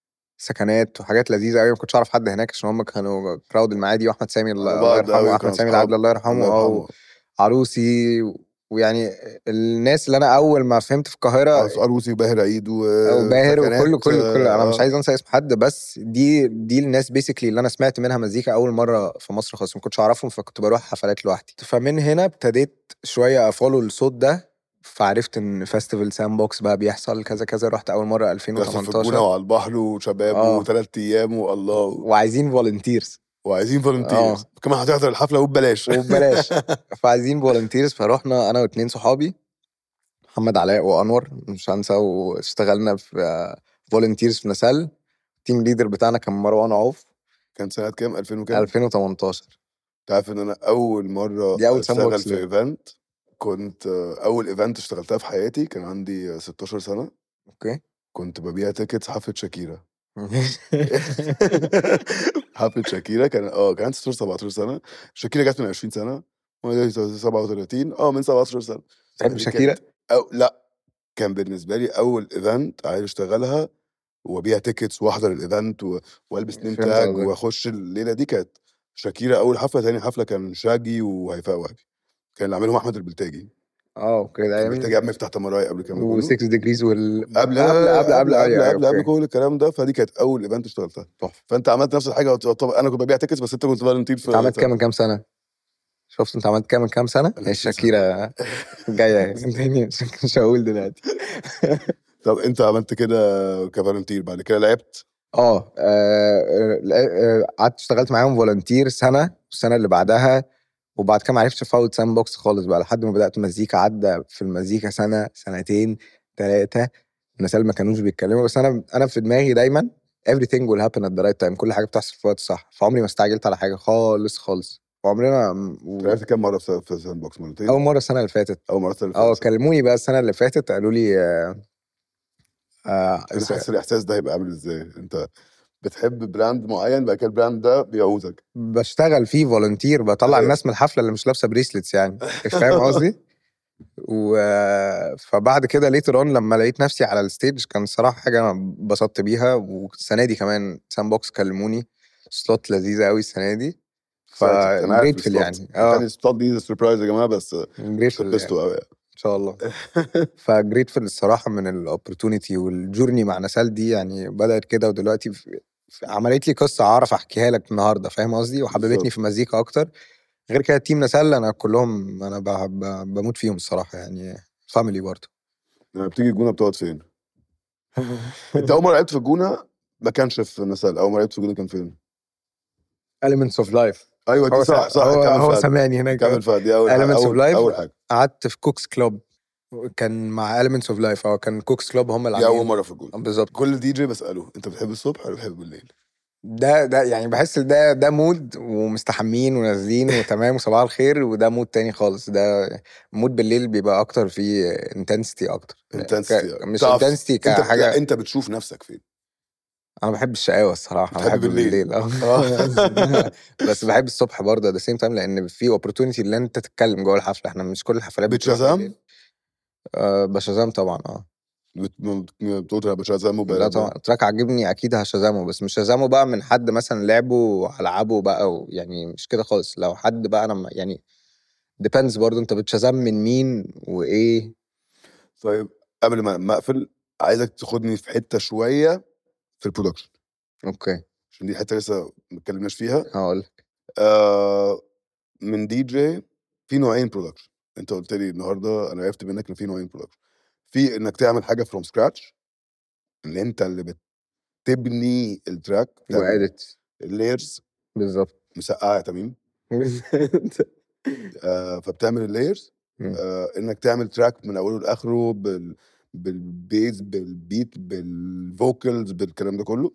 [SPEAKER 2] سكنات وحاجات لذيذه قوي ما كنتش اعرف حد هناك عشان هم كانوا كراود المعادي واحمد سامي الله
[SPEAKER 1] على
[SPEAKER 2] الله
[SPEAKER 1] بعض
[SPEAKER 2] يرحمه
[SPEAKER 1] أوي،
[SPEAKER 2] واحمد
[SPEAKER 1] كانوا
[SPEAKER 2] سامي
[SPEAKER 1] أصحاب.
[SPEAKER 2] العدل الله يرحمه
[SPEAKER 1] الله
[SPEAKER 2] او
[SPEAKER 1] يرحمه.
[SPEAKER 2] عروسي ويعني الناس اللي انا اول ما فهمت في القاهره
[SPEAKER 1] عروسي وباهر عيد و
[SPEAKER 2] وباهر
[SPEAKER 1] سكنات،
[SPEAKER 2] وكله كله كله انا مش
[SPEAKER 1] آه.
[SPEAKER 2] عايز انسى اسم حد بس دي دي الناس بيسكلي اللي انا سمعت منها مزيكا اول مره في مصر خالص ما كنتش اعرفهم فكنت بروح حفلات لوحدي فمن هنا ابتديت شويه افولو الصوت ده فعرفت ان فيستيفال سام بوكس بقى بيحصل كذا كذا رحت اول مره
[SPEAKER 1] بيحصل في الجونه
[SPEAKER 2] 2018
[SPEAKER 1] وعلى البحر وشباب
[SPEAKER 2] آه.
[SPEAKER 1] وثلاث ايام والله
[SPEAKER 2] وعايزين فولنتيرز
[SPEAKER 1] وعايزين
[SPEAKER 2] آه.
[SPEAKER 1] فولنتيرز كمان هتحضر الحفله وببلاش
[SPEAKER 2] وببلاش فعايزين فولنتيرز فروحنا انا واتنين صحابي محمد علاء وانور مش هنسى واشتغلنا في فولنتيرز في نسال التيم ليدر بتاعنا كان مروان عوف
[SPEAKER 1] كان سنه كام 2000 وكام
[SPEAKER 2] 2018
[SPEAKER 1] تعرف ان انا اول مره
[SPEAKER 2] دي أول
[SPEAKER 1] اشتغل
[SPEAKER 2] ساندبوكس
[SPEAKER 1] في
[SPEAKER 2] ليا.
[SPEAKER 1] ايفنت كنت آه، اول ايفنت اشتغلتها في حياتي كان عندي آه، 16 سنه
[SPEAKER 2] اوكي
[SPEAKER 1] كنت ببيع تيكتس حفله شاكيرا حفله شاكيرا كان اه كان عندي 16 17 سنه شاكيرا جت من 20 سنه وانا دلوقتي 37 اه من 17 سنه
[SPEAKER 2] تحب
[SPEAKER 1] دي
[SPEAKER 2] شاكيرا؟
[SPEAKER 1] كانت أو لا كان بالنسبه لي اول ايفنت عايز اشتغلها وابيع تيكتس واحضر الايفنت و... والبس نيم
[SPEAKER 2] فهمت
[SPEAKER 1] تاج
[SPEAKER 2] قصدك.
[SPEAKER 1] واخش الليله دي كانت شاكيرا اول حفله تاني حفله كان شاجي وهيفاء وهبي كان اللي عاملهم احمد البلتاجي
[SPEAKER 2] اه اوكي ده
[SPEAKER 1] كان البلتاجي
[SPEAKER 2] ايام
[SPEAKER 1] قبل ما يفتح تمراي قبل كام كله
[SPEAKER 2] و6 ديجريز وال
[SPEAKER 1] قبل
[SPEAKER 2] قبل قبل قبل
[SPEAKER 1] قبل
[SPEAKER 2] أيوة،
[SPEAKER 1] قبل, قبل
[SPEAKER 2] أوكي.
[SPEAKER 1] كل الكلام ده فدي كانت اول ايفنت اشتغلتها
[SPEAKER 2] تحفه
[SPEAKER 1] فانت عملت نفس الحاجه طب انا كنت ببيع تيكتس بس انت كنت فالنتير في
[SPEAKER 2] انت عملت كام من كام سنه؟ شفت انت عملت كام من كام سنه؟
[SPEAKER 1] أنا
[SPEAKER 2] هي
[SPEAKER 1] نسيت
[SPEAKER 2] شاكيرا جايه تاني مش هقول دلوقتي
[SPEAKER 1] طب انت عملت كده كفالنتير بعد كده لعبت
[SPEAKER 2] اه آه، آه، قعدت اشتغلت معاهم فولنتير سنه والسنه اللي بعدها وبعد كده ما عرفتش افوت ساند بوكس خالص بقى لحد ما بدات مزيكا عدى في المزيكا سنه سنتين ثلاثه الناس اللي ما كانوش بيتكلموا بس انا انا في دماغي دايما everything will happen at the right time كل حاجه بتحصل في وقت صح فعمري ما استعجلت على حاجه خالص خالص وعمرنا و...
[SPEAKER 1] لعبت كام مره في في ساند بوكس مرتين
[SPEAKER 2] اول مره السنه اللي فاتت
[SPEAKER 1] اول مره السنه اللي
[SPEAKER 2] اه
[SPEAKER 1] فاتت
[SPEAKER 2] كلموني بقى السنه اللي فاتت قالوا لي آه آه
[SPEAKER 1] انا حاسس الاحساس ده هيبقى عامل ازاي انت بتحب براند معين بعد كده البراند ده بيعوزك
[SPEAKER 2] بشتغل فيه فولنتير بطلع
[SPEAKER 1] أيوة.
[SPEAKER 2] الناس من الحفله اللي مش لابسه بريسلتس يعني فاهم قصدي؟ و فبعد كده ليتر اون لما لقيت نفسي على الستيج كان صراحه حاجه انا انبسطت بيها والسنه دي كمان سان بوكس كلموني سلوت لذيذه قوي السنه دي ف
[SPEAKER 1] أنا عارف
[SPEAKER 2] جريتفل
[SPEAKER 1] السلوت.
[SPEAKER 2] يعني
[SPEAKER 1] اه
[SPEAKER 2] اه
[SPEAKER 1] السلوت دي سربرايز يا جماعه بس
[SPEAKER 2] جريتفل يعني.
[SPEAKER 1] اتبسطوا قوي
[SPEAKER 2] ان شاء الله فجريتفل الصراحه من الاوبورتونيتي والجورني مع نسال دي يعني بدات كده ودلوقتي في عملت لي قصه اعرف احكيها لك النهارده فاهم قصدي وحببتني
[SPEAKER 1] بالظبط.
[SPEAKER 2] في المزيكا اكتر غير كده تيم نسال انا كلهم انا ب- ب- بموت فيهم الصراحه يعني فاميلي برضه
[SPEAKER 1] لما بتيجي الجونه بتقعد فين؟ انت اول مره لعبت في الجونه ما كانش في نسال اول مره لعبت في الجونه كان فين؟
[SPEAKER 2] Elements of Life
[SPEAKER 1] ايوه
[SPEAKER 2] هو
[SPEAKER 1] دي صح
[SPEAKER 2] سا-
[SPEAKER 1] صح
[SPEAKER 2] هو,
[SPEAKER 1] كمل
[SPEAKER 2] هو
[SPEAKER 1] فهد.
[SPEAKER 2] سامعني هناك
[SPEAKER 1] كمل فهد دي اول حاجه
[SPEAKER 2] Elements of
[SPEAKER 1] اول,
[SPEAKER 2] Life.
[SPEAKER 1] أول حاجه
[SPEAKER 2] قعدت في كوكس كلوب كان مع Elements of Life اه كان كوكس كلوب هم اللي
[SPEAKER 1] دي اول
[SPEAKER 2] عاملين
[SPEAKER 1] مره في الجونه
[SPEAKER 2] بالظبط
[SPEAKER 1] كل دي جي بساله انت بتحب الصبح ولا بتحب بالليل؟
[SPEAKER 2] ده ده يعني بحس ده ده مود ومستحمين ونازلين وتمام وصباح الخير وده مود تاني خالص ده مود بالليل بيبقى اكتر فيه انتنسيتي اكتر
[SPEAKER 1] انتنسيتي
[SPEAKER 2] ك- مش
[SPEAKER 1] تعرف-
[SPEAKER 2] انتنسيتي
[SPEAKER 1] انت لا
[SPEAKER 2] كحاجه
[SPEAKER 1] انت بتشوف نفسك فين؟
[SPEAKER 2] انا بحب الشقاوه الصراحه انا
[SPEAKER 1] بتحب
[SPEAKER 2] بحب
[SPEAKER 1] بالليل.
[SPEAKER 2] بالليل اه بس بحب الصبح برضه ذا سيم تايم لان في اوبورتونيتي ان انت تتكلم جوه الحفله احنا مش كل الحفلات بتروح
[SPEAKER 1] بتشازام؟
[SPEAKER 2] بالليل. آه بشازام طبعا اه
[SPEAKER 1] بت- م- بتقول يا باشا زي
[SPEAKER 2] لا طبعا تراك عجبني اكيد هشازامه بس مش هشازامه بقى من حد مثلا لعبه وهلعبه بقى و- يعني مش كده خالص لو حد بقى انا م- يعني ديبندز برضه انت بتشازام من مين وايه
[SPEAKER 1] طيب قبل ما ما اقفل عايزك تاخدني في حته شويه في البرودكشن
[SPEAKER 2] اوكي
[SPEAKER 1] عشان دي حته لسه ما اتكلمناش فيها
[SPEAKER 2] هقول
[SPEAKER 1] آه من دي جي في نوعين برودكشن انت قلت لي النهارده انا عرفت منك ان في نوعين برودكشن في انك تعمل حاجه فروم سكراتش ان انت اللي بتبني التراك
[SPEAKER 2] وادت
[SPEAKER 1] اللايرز
[SPEAKER 2] بالظبط
[SPEAKER 1] مسقعه يا تميم آه فبتعمل اللايرز
[SPEAKER 2] مم.
[SPEAKER 1] آه انك تعمل تراك من اوله لاخره بال بالبيز بالبيت بالفوكلز بالكلام ده كله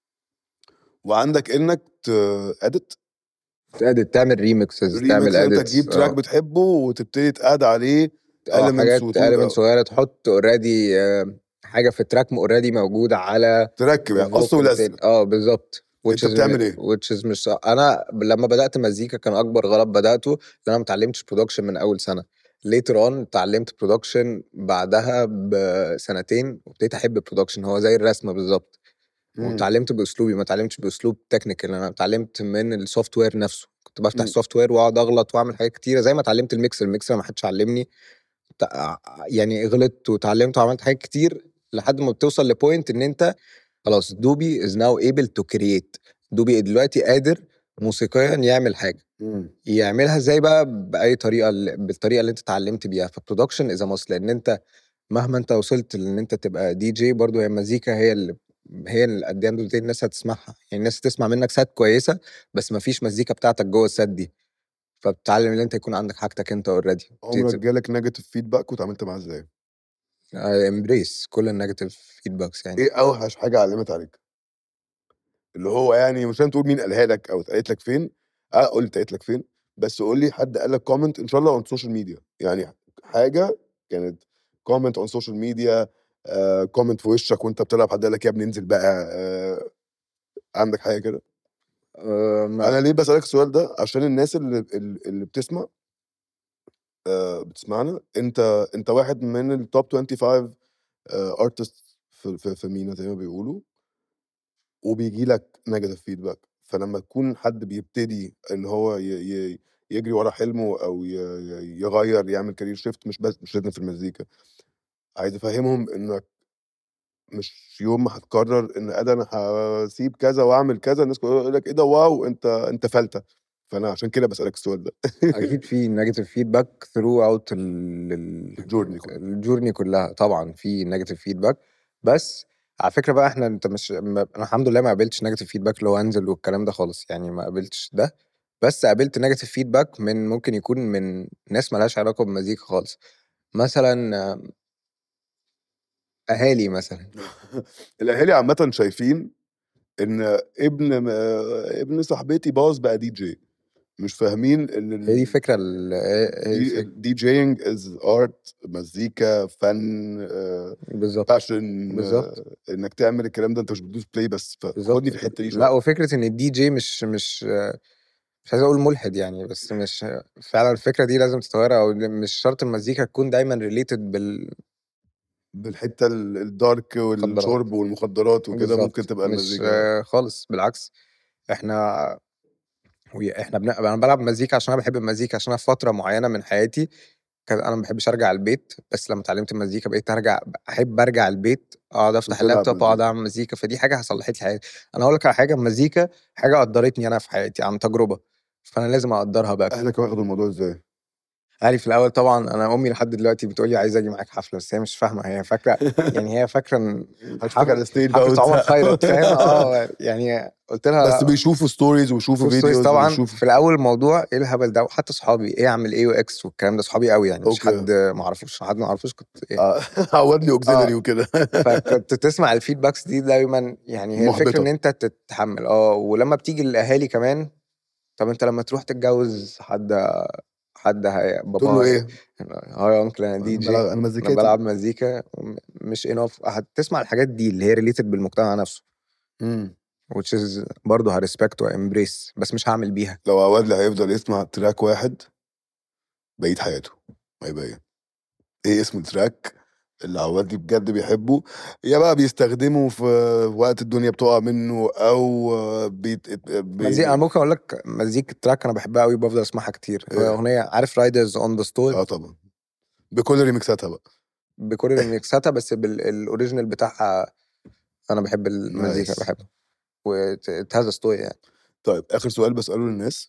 [SPEAKER 1] وعندك انك تادت
[SPEAKER 2] تأدت تعمل ريمكسز تعمل
[SPEAKER 1] انت
[SPEAKER 2] اديتس
[SPEAKER 1] تجيب تراك بتحبه وتبتدي تقعد عليه elements
[SPEAKER 2] حاجات
[SPEAKER 1] وتقول-
[SPEAKER 2] elements صغيره تحط اوريدي حاجه في التراك اوريدي موجوده على
[SPEAKER 1] تركب يعني قص
[SPEAKER 2] vocal
[SPEAKER 1] ولزق
[SPEAKER 2] تاني. اه بالظبط
[SPEAKER 1] انت
[SPEAKER 2] which is
[SPEAKER 1] بتعمل ايه؟
[SPEAKER 2] which is مش صح. انا لما بدات مزيكا كان اكبر غلط بداته ان انا ما اتعلمتش برودكشن من اول سنه later on اتعلمت برودكشن بعدها بسنتين وابتديت احب البرودكشن هو زي الرسم بالظبط
[SPEAKER 1] مم.
[SPEAKER 2] واتعلمت باسلوبي ما اتعلمتش باسلوب تكنيكال انا اتعلمت من السوفت وير نفسه كنت بفتح
[SPEAKER 1] مم.
[SPEAKER 2] سوفت وير واقعد اغلط واعمل حاجات كتيره زي ما اتعلمت الميكسر الميكسر ما حدش علمني تع- يعني غلطت وتعلمت وعملت حاجات كتير لحد ما بتوصل لبوينت ان انت خلاص دوبي از ناو ايبل تو كرييت دوبي دلوقتي قادر موسيقيا يعمل حاجه
[SPEAKER 1] مم.
[SPEAKER 2] يعملها ازاي بقى باي طريقه اللي- بالطريقه اللي انت اتعلمت بيها فبرودكشن از ماست لان انت مهما انت وصلت لان انت تبقى دي جي برضو هي المزيكا هي اللي هي اللي قد ايه الناس هتسمعها يعني الناس هتسمع منك سات كويسه بس ما فيش مزيكا بتاعتك جوه السات دي فبتتعلم ان انت يكون عندك حاجتك انت اوريدي
[SPEAKER 1] عمرك جالك نيجاتيف فيدباك وتعاملت معاه ازاي؟
[SPEAKER 2] امبريس كل النيجاتيف فيدباكس يعني
[SPEAKER 1] ايه اوحش حاجه علمت عليك؟ اللي هو يعني مش لازم تقول مين قالها لك او اتقالت لك فين اه قول اتقالت لك فين بس قول لي حد قال لك كومنت ان شاء الله اون سوشيال ميديا يعني حاجه كانت كومنت اون سوشيال ميديا كومنت في وشك وانت بتلعب حد قال لك يا ابني انزل بقى آه عندك حاجه كده
[SPEAKER 2] آه، ما-
[SPEAKER 1] انا ليه بسالك السؤال ده عشان الناس اللي اللي بتسمع آه بتسمعنا انت انت واحد من التوب 25 ارتست في في في مينا زي ما بيقولوا وبيجي لك نيجاتيف فيدباك فلما تكون حد بيبتدي ان هو ي ي يجري ورا حلمه او ي ي يغير يعمل كارير شيفت مش بس مش لازم في المزيكا عايز افهمهم انك مش يوم ما هتقرر ان ادى انا هسيب كذا واعمل كذا الناس كلها يقول لك ايه ده واو انت انت فلته فانا عشان كده بسالك السؤال ده
[SPEAKER 2] اكيد في نيجاتيف فيدباك ثرو اوت
[SPEAKER 1] الجورني كلها.
[SPEAKER 2] الجورني كلها طبعا في نيجاتيف فيدباك بس على فكره بقى احنا انت مش ما- انا الحمد لله ما قابلتش نيجاتيف فيدباك اللي هو انزل والكلام ده خالص يعني ما قابلتش ده بس قابلت نيجاتيف فيدباك من ممكن يكون من ناس مالهاش علاقه بالمزيكا خالص مثلا آه، اهالي مثلا
[SPEAKER 1] الاهالي عامه شايفين ان ابن م- ابن صاحبتي باظ بقى دي جي مش فاهمين ان ال-
[SPEAKER 2] هي دي فكره ال- هي هي
[SPEAKER 1] دي
[SPEAKER 2] الفكرة.
[SPEAKER 1] دي جينج از ارت مزيكا فن
[SPEAKER 2] بالظبط
[SPEAKER 1] باشن
[SPEAKER 2] بالظبط.
[SPEAKER 1] انك تعمل الكلام ده انت مش بتدوس بلاي بس فخدني في الحته دي
[SPEAKER 2] لا
[SPEAKER 1] شويه
[SPEAKER 2] وفكره ان الدي جي مش مش مش عايز اقول ملحد يعني بس مش فعلا الفكره دي لازم تتغير او مش شرط المزيكا تكون دايما ريليتد بال
[SPEAKER 1] بالحته ال- الدارك
[SPEAKER 2] مخدرات.
[SPEAKER 1] والشرب والمخدرات وكده
[SPEAKER 2] بالظبط.
[SPEAKER 1] ممكن تبقى
[SPEAKER 2] مش
[SPEAKER 1] المزيكا
[SPEAKER 2] آه، خالص بالعكس احنا وي- احنا بن... انا بلعب مزيكا عشان انا بحب المزيكا عشان انا في فتره معينه من حياتي كان انا ما بحبش ارجع البيت بس لما اتعلمت المزيكا بقيت ارجع احب ارجع البيت اقعد افتح
[SPEAKER 1] وتلعب
[SPEAKER 2] اللابتوب واقعد
[SPEAKER 1] مزيكا.
[SPEAKER 2] اعمل مزيكا فدي حاجه صلحت لي حياتي انا هقول لك على حاجه المزيكا حاجه قدرتني انا في حياتي عن تجربه فانا لازم اقدرها بقى
[SPEAKER 1] اهلك واخدوا الموضوع ازاي؟
[SPEAKER 2] اهلي في الاول طبعا انا امي لحد دلوقتي بتقول لي عايزه اجي معاك حفله بس هي مش فاهمه هي فاكره يعني هي فاكره ان
[SPEAKER 1] هتفرج على ستيج بقى
[SPEAKER 2] حفله عمر
[SPEAKER 1] وبتاع.
[SPEAKER 2] خيرت فاهم اه يعني قلت لها
[SPEAKER 1] بس بيشوفوا ستوريز ويشوفوا
[SPEAKER 2] شوف
[SPEAKER 1] فيديوز
[SPEAKER 2] ستوريز طبعا
[SPEAKER 1] ويشوفوا
[SPEAKER 2] في الاول الموضوع ايه الهبل ده وحتى صحابي ايه اعمل ايه واكس والكلام ده صحابي قوي يعني مش
[SPEAKER 1] أوكي.
[SPEAKER 2] حد ما اعرفوش حد ما اعرفوش كنت ايه
[SPEAKER 1] آه، عودني اوكسيلري
[SPEAKER 2] آه.
[SPEAKER 1] وكده
[SPEAKER 2] فكنت تسمع الفيدباكس دي دايما يعني هي الفكره
[SPEAKER 1] محبطة.
[SPEAKER 2] ان انت تتحمل اه ولما بتيجي للاهالي كمان طب انت لما تروح تتجوز حد حد هي بابا
[SPEAKER 1] تقول له ايه؟
[SPEAKER 2] هاي يا انكل انا دي
[SPEAKER 1] أنا
[SPEAKER 2] جي
[SPEAKER 1] بلعب- انا
[SPEAKER 2] انا
[SPEAKER 1] مزيكاتي
[SPEAKER 2] بلعب مزيكا م- مش انف هتسمع الحاجات دي اللي هي ريليتد بالمجتمع نفسه
[SPEAKER 1] مم.
[SPEAKER 2] which is برضه هريسبكت وامبريس بس مش هعمل بيها
[SPEAKER 1] لو عوادلي هيفضل يسمع تراك واحد بقية حياته ما يبقى ايه ايه اسم التراك اللي عوادلي بجد بيحبه يا بقى بيستخدمه في وقت الدنيا بتقع منه او بيت بي...
[SPEAKER 2] مزيكا انا ممكن اقول لك مزيكا تراك انا بحبها قوي بفضل اسمعها كتير هي
[SPEAKER 1] إيه؟
[SPEAKER 2] اغنيه عارف رايدرز اون ذا ستور
[SPEAKER 1] اه طبعا بكل ريمكساتها بقى
[SPEAKER 2] بكل الميكساتها بس بالاوريجينال بتاعها انا بحب المزيكا
[SPEAKER 1] Nice.
[SPEAKER 2] بحبها وهذا ستوري يعني
[SPEAKER 1] طيب اخر سؤال بساله للناس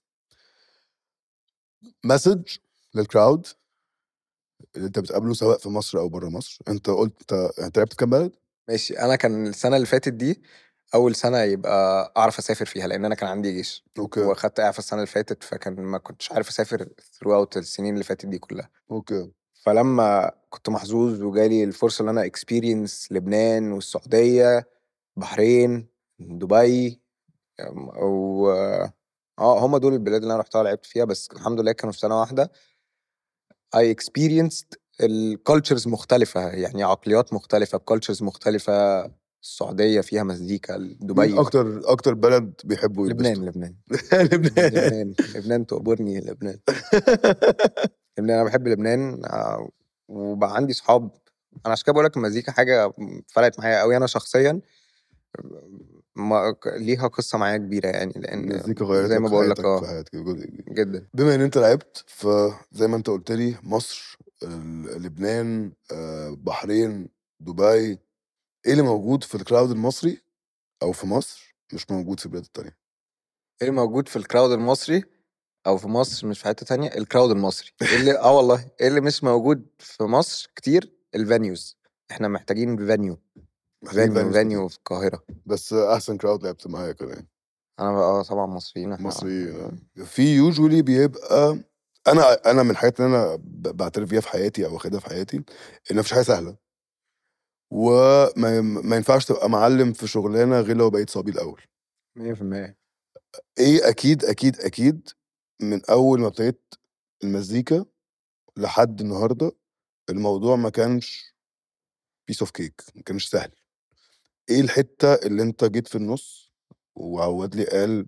[SPEAKER 1] مسج للكراود اللي انت بتقابله سواء في مصر او بره مصر انت قلت انت انت لعبت في كام بلد؟
[SPEAKER 2] ماشي انا كان السنه اللي فاتت دي اول سنه يبقى اعرف اسافر فيها لان انا كان عندي جيش
[SPEAKER 1] اوكي
[SPEAKER 2] واخدت اعفاء السنه اللي فاتت فكان ما كنتش عارف اسافر throughout السنين اللي فاتت دي كلها
[SPEAKER 1] اوكي
[SPEAKER 2] فلما كنت محظوظ وجالي الفرصه ان انا اكسبيرينس لبنان والسعوديه بحرين دبي و اه هم دول البلاد اللي انا رحتها لعبت فيها بس الحمد لله كانوا في سنه واحده I experienced الكالتشرز مختلفة يعني عقليات مختلفة بكالتشرز مختلفة السعودية فيها مزيكا
[SPEAKER 1] مين
[SPEAKER 2] دبي
[SPEAKER 1] اكتر اكتر بلد بيحبوا
[SPEAKER 2] لبنان
[SPEAKER 1] يتبسطوا؟
[SPEAKER 2] لبنان
[SPEAKER 1] لبنان
[SPEAKER 2] لبنان لبنان تقبرني لبنان لبنان انا بحب لبنان آه، وبقى عندي صحاب انا عشان كده بقول لك المزيكا حاجه فرقت معايا قوي انا شخصيا ما ك- ليها قصه معايا كبيره يعني لان
[SPEAKER 1] المزيكا غيرت
[SPEAKER 2] زي ما
[SPEAKER 1] لك
[SPEAKER 2] بقول لك
[SPEAKER 1] حياتك
[SPEAKER 2] اه
[SPEAKER 1] في حياتك جزء كبير.
[SPEAKER 2] جدا
[SPEAKER 1] بما ان انت لعبت فزي ما انت قلت لي مصر ال- لبنان آه، بحرين دبي ايه اللي موجود في الكراود المصري او في مصر مش موجود في البلاد التانية
[SPEAKER 2] ايه اللي موجود في الكراود المصري او في مصر مش في حته تانية الكراود المصري إيه اللي اه والله ايه اللي مش موجود في مصر كتير الفانيوز احنا محتاجين فانيو
[SPEAKER 1] محتاجين
[SPEAKER 2] فانيو
[SPEAKER 1] venues
[SPEAKER 2] فانيو في القاهره
[SPEAKER 1] بس احسن كراود لعبت معايا كمان
[SPEAKER 2] انا بقى اه طبعا مصريين احنا
[SPEAKER 1] مصريين في يوجولي بيبقى انا انا من الحاجات اللي انا ب- بعترف بيها في حياتي او واخدها في حياتي ان مفيش حاجه سهله وما ما ينفعش تبقى معلم في شغلانه غير لو بقيت صبي الاول
[SPEAKER 2] 100%
[SPEAKER 1] ايه اكيد اكيد اكيد من اول ما ابتديت المزيكا لحد النهارده الموضوع ما كانش بيس اوف كيك ما كانش سهل ايه الحته اللي انت جيت في النص وعواد لي قال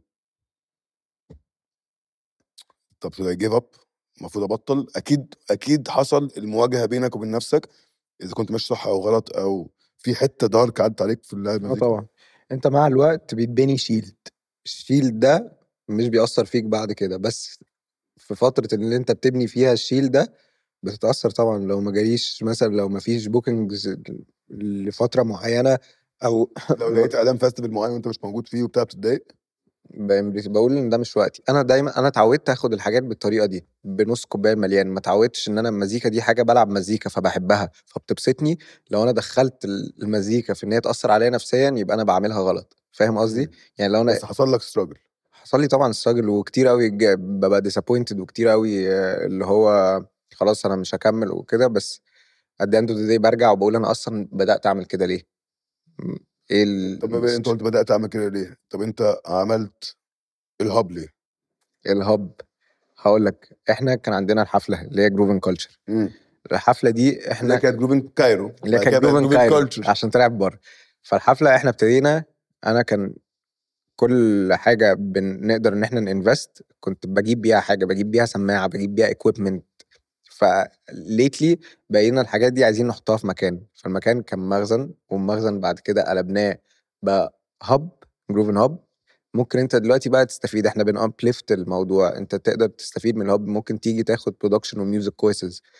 [SPEAKER 1] طب should I give up المفروض ابطل اكيد اكيد حصل المواجهه بينك وبين نفسك اذا كنت ماشي صح او غلط او في حته دارك عدت عليك في اللعب
[SPEAKER 2] اه طبعا انت مع الوقت بيتبني شيلد الشيلد ده مش بيأثر فيك بعد كده بس في فترة اللي انت بتبني فيها الشيلد ده بتتأثر طبعا لو ما جاليش مثلا لو ما فيش بوكينجز لفترة معينة او
[SPEAKER 1] لو لقيت اعلان فيستيفال معين وانت مش موجود فيه وبتاع بتتضايق
[SPEAKER 2] ب- بقول ان ده مش وقتي انا دايما انا اتعودت اخد الحاجات بالطريقه دي بنص كوبايه مليان ما اتعودتش ان انا المزيكا دي حاجه بلعب مزيكا فبحبها فبتبسطني لو انا دخلت المزيكا في ان هي تاثر عليا نفسيا يبقى انا بعملها غلط فاهم قصدي يعني لو انا
[SPEAKER 1] بس حصل لك ستراجل
[SPEAKER 2] حصل لي طبعا ستراجل وكتير قوي جا- ببقى ديسابوينتد وكتير قوي آه، اللي هو خلاص انا مش هكمل وكده بس at the end of the day برجع وبقول انا اصلا بدات اعمل كده ليه م- ايه ال...
[SPEAKER 1] طب بما انت قلت بدات اعمل كده ليه طب انت عملت الهاب ليه
[SPEAKER 2] الهب هقول لك احنا كان عندنا الحفله اللي هي جروفن كلتشر
[SPEAKER 1] امم
[SPEAKER 2] الحفله دي
[SPEAKER 1] اللي
[SPEAKER 2] احنا
[SPEAKER 1] كانت جروبين كايرو
[SPEAKER 2] اللي
[SPEAKER 1] بعد
[SPEAKER 2] كانت
[SPEAKER 1] كده بقت
[SPEAKER 2] جروفن كايرو
[SPEAKER 1] كايرو
[SPEAKER 2] عشان تلعب بره فالحفله احنا ابتدينا انا كان كل حاجه بنقدر ان احنا ننفست كنت بجيب بيها حاجه بجيب بيها سماعه بجيب بيها اكويبمنت فليتلي بقينا الحاجات دي عايزين نحطها في مكان فالمكان كان مخزن والمخزن بعد كده قلبناه بقى هب جروفن هب ممكن انت دلوقتي بقى تستفيد احنا بن ابليفت الموضوع انت تقدر تستفيد من الهب ممكن تيجي تاخد برودكشن وميوزك كويسز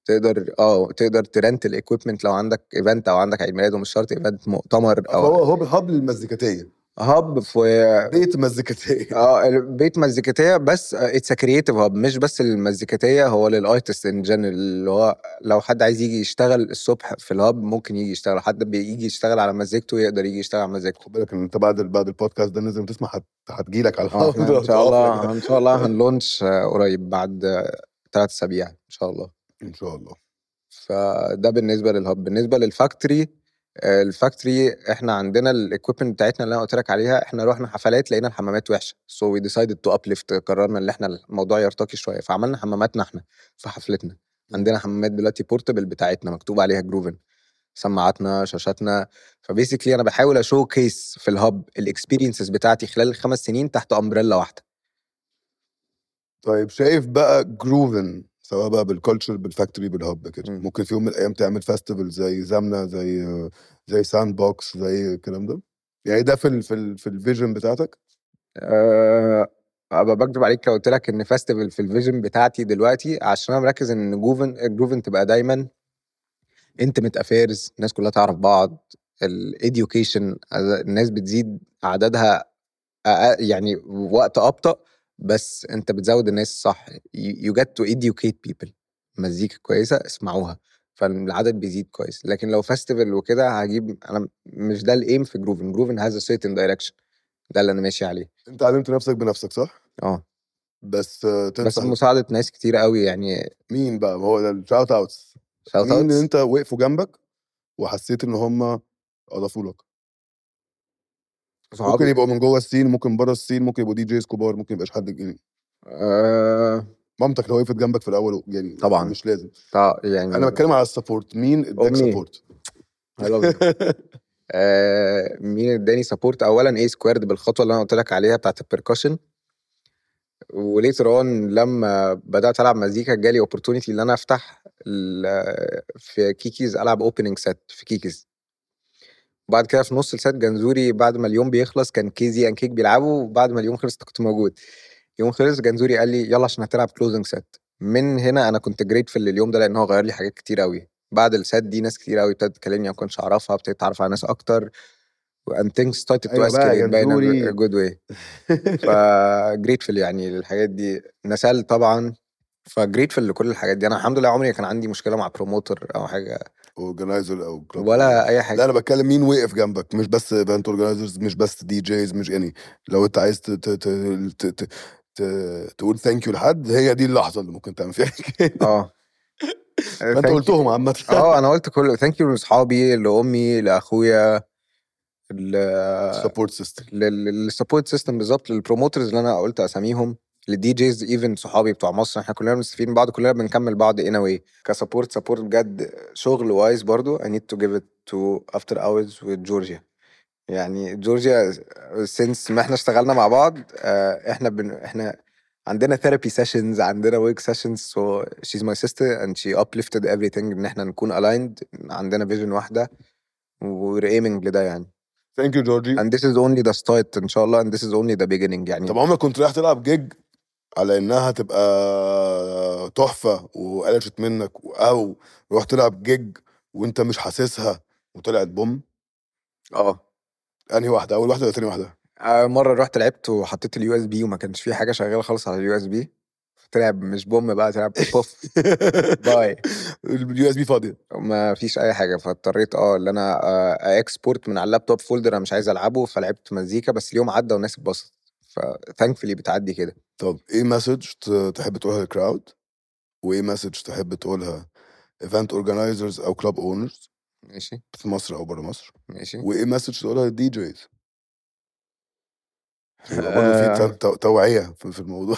[SPEAKER 2] تقدر اه تقدر ترنت الايكويبمنت لو عندك ايفنت او عندك عيد ميلاد ومش شرط ايفنت مؤتمر
[SPEAKER 1] هو
[SPEAKER 2] او
[SPEAKER 1] هو هاب للمزيكاتيه
[SPEAKER 2] هاب في
[SPEAKER 1] بيت مزيكاتيه
[SPEAKER 2] اه بيت مزيكاتيه بس اتس كرييتيف هاب مش بس للمزيكاتيه هو للارتست ان جنرال اللي هو لو حد عايز يجي يشتغل الصبح في الهاب ممكن يجي يشتغل حد بيجي يشتغل على مزيكته يقدر يجي يشتغل على مزيكته
[SPEAKER 1] خد بالك ان انت بعد بعد البودكاست ده لازم تسمع هت... هتجيلك على
[SPEAKER 2] اه
[SPEAKER 1] الهاب
[SPEAKER 2] احنا ان شاء الله ان شاء الله هنلونش آه، قريب بعد ثلاث اسابيع ان شاء الله
[SPEAKER 1] ان شاء الله
[SPEAKER 2] فده بالنسبه للهاب بالنسبه للفاكتوري آه، الفاكتوري احنا عندنا الايكويبمنت بتاعتنا اللي انا قلت لك عليها احنا رحنا حفلات لقينا الحمامات وحشه سو وي ديسايدد تو ابليفت قررنا ان احنا الموضوع يرتقي شويه فعملنا حماماتنا احنا في حفلتنا عندنا حمامات دلوقتي بورتبل بتاعتنا مكتوب عليها جروفن سماعاتنا شاشاتنا فبيسكلي انا بحاول اشو كيس في الهاب الاكسبيرينسز بتاعتي خلال الخمس سنين تحت امبريلا واحده
[SPEAKER 1] طيب شايف بقى جروفن سواء بقى بالكالتشر بالفاكتوري بالهب كده
[SPEAKER 2] مم.
[SPEAKER 1] ممكن في يوم من الايام تعمل فestival زي زمنه زي زي ساند بوكس زي الكلام ده يعني ده في ال في ال في الفيجن بتاعتك
[SPEAKER 2] أه ابقى بكذب عليك لو قلت لك ان فيستيفال في الفيجن بتاعتي دلوقتي عشان انا مركز ان جوفن جروفن تبقى دايما انتمت افيرز الناس كلها تعرف بعض الاديوكيشن الناس بتزيد عددها أقل- يعني وقت ابطا بس انت بتزود الناس صح you get to educate people مزيكا كويسه اسمعوها فالعدد بيزيد كويس لكن لو فيستيفال وكده هجيب انا مش ده الايم في جروفن جروفن هاز a certain direction ده اللي انا ماشي عليه
[SPEAKER 1] انت علمت نفسك بنفسك صح
[SPEAKER 2] اه
[SPEAKER 1] بس آه،
[SPEAKER 2] بس
[SPEAKER 1] تنصح
[SPEAKER 2] بمساعده ناس كتير قوي يعني
[SPEAKER 1] مين بقى ما هو ده الشاوت اوتس
[SPEAKER 2] شاوت
[SPEAKER 1] مين اللي
[SPEAKER 2] اوتس
[SPEAKER 1] انت وقفوا جنبك وحسيت ان هم اضافوا لك ممكن
[SPEAKER 2] صحابي
[SPEAKER 1] يبقوا من جوه السين ممكن بره السين ممكن يبقوا دي جيز كبار ممكن يبقاش حد يعني
[SPEAKER 2] آه
[SPEAKER 1] مامتك لو وقفت جنبك في الاول يعني
[SPEAKER 2] طبعا.
[SPEAKER 1] مش لازم
[SPEAKER 2] طا- يعني
[SPEAKER 1] انا بتكلم على السبورت مين اداك
[SPEAKER 2] أمي.
[SPEAKER 1] سبورت
[SPEAKER 2] I love you. آه مين اداني سبورت اولا اي سكويرد بالخطوه اللي انا قلت لك عليها بتاعت البركشن وليتر اون لما بدات العب مزيكا جالي اوبورتونيتي ان انا افتح ال- في كيكيز العب اوبننج سيت في كيكيز وبعد كده في نص السيت جنزوري بعد ما اليوم بيخلص كان كيزي ان كيك بيلعبوا وبعد ما اليوم خلص أنت كنت موجود يوم خلص جنزوري قال لي يلا عشان هتلعب كلوزنج سيت من هنا انا كنت جريتفل لليوم ده لان هو غير لي حاجات كتير قوي بعد السيت دي ناس كتير قوي ابتدت تكلمني ما كنتش اعرفها ابتديت اتعرف على ناس اكتر and things started to
[SPEAKER 1] أيوة بقى،
[SPEAKER 2] escalate باين
[SPEAKER 1] جنزوري.
[SPEAKER 2] a good way فجريتفل يعني الحاجات دي نسال طبعا فجريتفل لكل الحاجات دي انا الحمد لله عمري ما كان عندي مشكله مع بروموتر او حاجه
[SPEAKER 1] اورجنايزر او club
[SPEAKER 2] ولا اي
[SPEAKER 1] لا
[SPEAKER 2] حاجه
[SPEAKER 1] انا بتكلم مين وقف جنبك مش بس ايفنت اورجنايزرز مش بس دي جيز مش يعني لو انت عايز ت ت ت ت ت ت تقول ثانك يو لحد هي دي اللحظه اللي ممكن تعمل فيها كده
[SPEAKER 2] اه
[SPEAKER 1] فانت
[SPEAKER 2] Thank you.
[SPEAKER 1] قلتهم عامه
[SPEAKER 2] اه انا قلت كله ثانك يو لاصحابي لامي لاخويا ل-
[SPEAKER 1] سبورت سيستم
[SPEAKER 2] للسبورت سيستم بالظبط للبروموترز اللي انا قلت اساميهم للدي جيز ايفن صحابي بتوع مصر احنا كلنا مستفيدين من بعض كلنا بنكمل بعض ان واي كسبورت سبورت بجد شغل وايز برضو I need to give it to after hours with جورجيا يعني جورجيا سينس ما احنا اشتغلنا مع بعض آه، احنا بن احنا عندنا ثيرابي سيشنز عندنا ورك سيشنز سو شيز ماي سيستر اند شي uplifted everything ان احنا نكون aligned عندنا فيجن واحده we're aiming لده يعني
[SPEAKER 1] ثانك يو جورجي
[SPEAKER 2] and this is only the start ان شاء الله and this is only the beginning يعني
[SPEAKER 1] طب عمرك كنت رايح تلعب جيج على انها تبقى تحفه وقلشت منك او رحت تلعب جيج وانت مش حاسسها وطلعت بوم
[SPEAKER 2] اه
[SPEAKER 1] انهي واحده اول واحده ولا تاني واحده
[SPEAKER 2] آه، مره رحت لعبت وحطيت اليو اس بي وما كانش في حاجه شغاله خالص على اليو اس بي تلعب مش بوم بقى تلعب بوف باي
[SPEAKER 1] اليو اس بي فاضيه
[SPEAKER 2] ما فيش اي حاجه فاضطريت اه ان انا اكسبورت من على اللابتوب فولدر انا مش عايز العبه فلعبت مزيكا بس اليوم عدى والناس اتبسطت فثانكفلي بتعدي كده
[SPEAKER 1] طب ايه مسج تحب تقولها للكراود وايه مسج تحب تقولها ايفنت اورجنايزرز او كلاب اونرز
[SPEAKER 2] ماشي
[SPEAKER 1] في مصر او بره مصر
[SPEAKER 2] ماشي
[SPEAKER 1] وايه مسج تقولها للدي جيز يبقى برضه في
[SPEAKER 2] آه.
[SPEAKER 1] تو- تو- توعيه في في الموضوع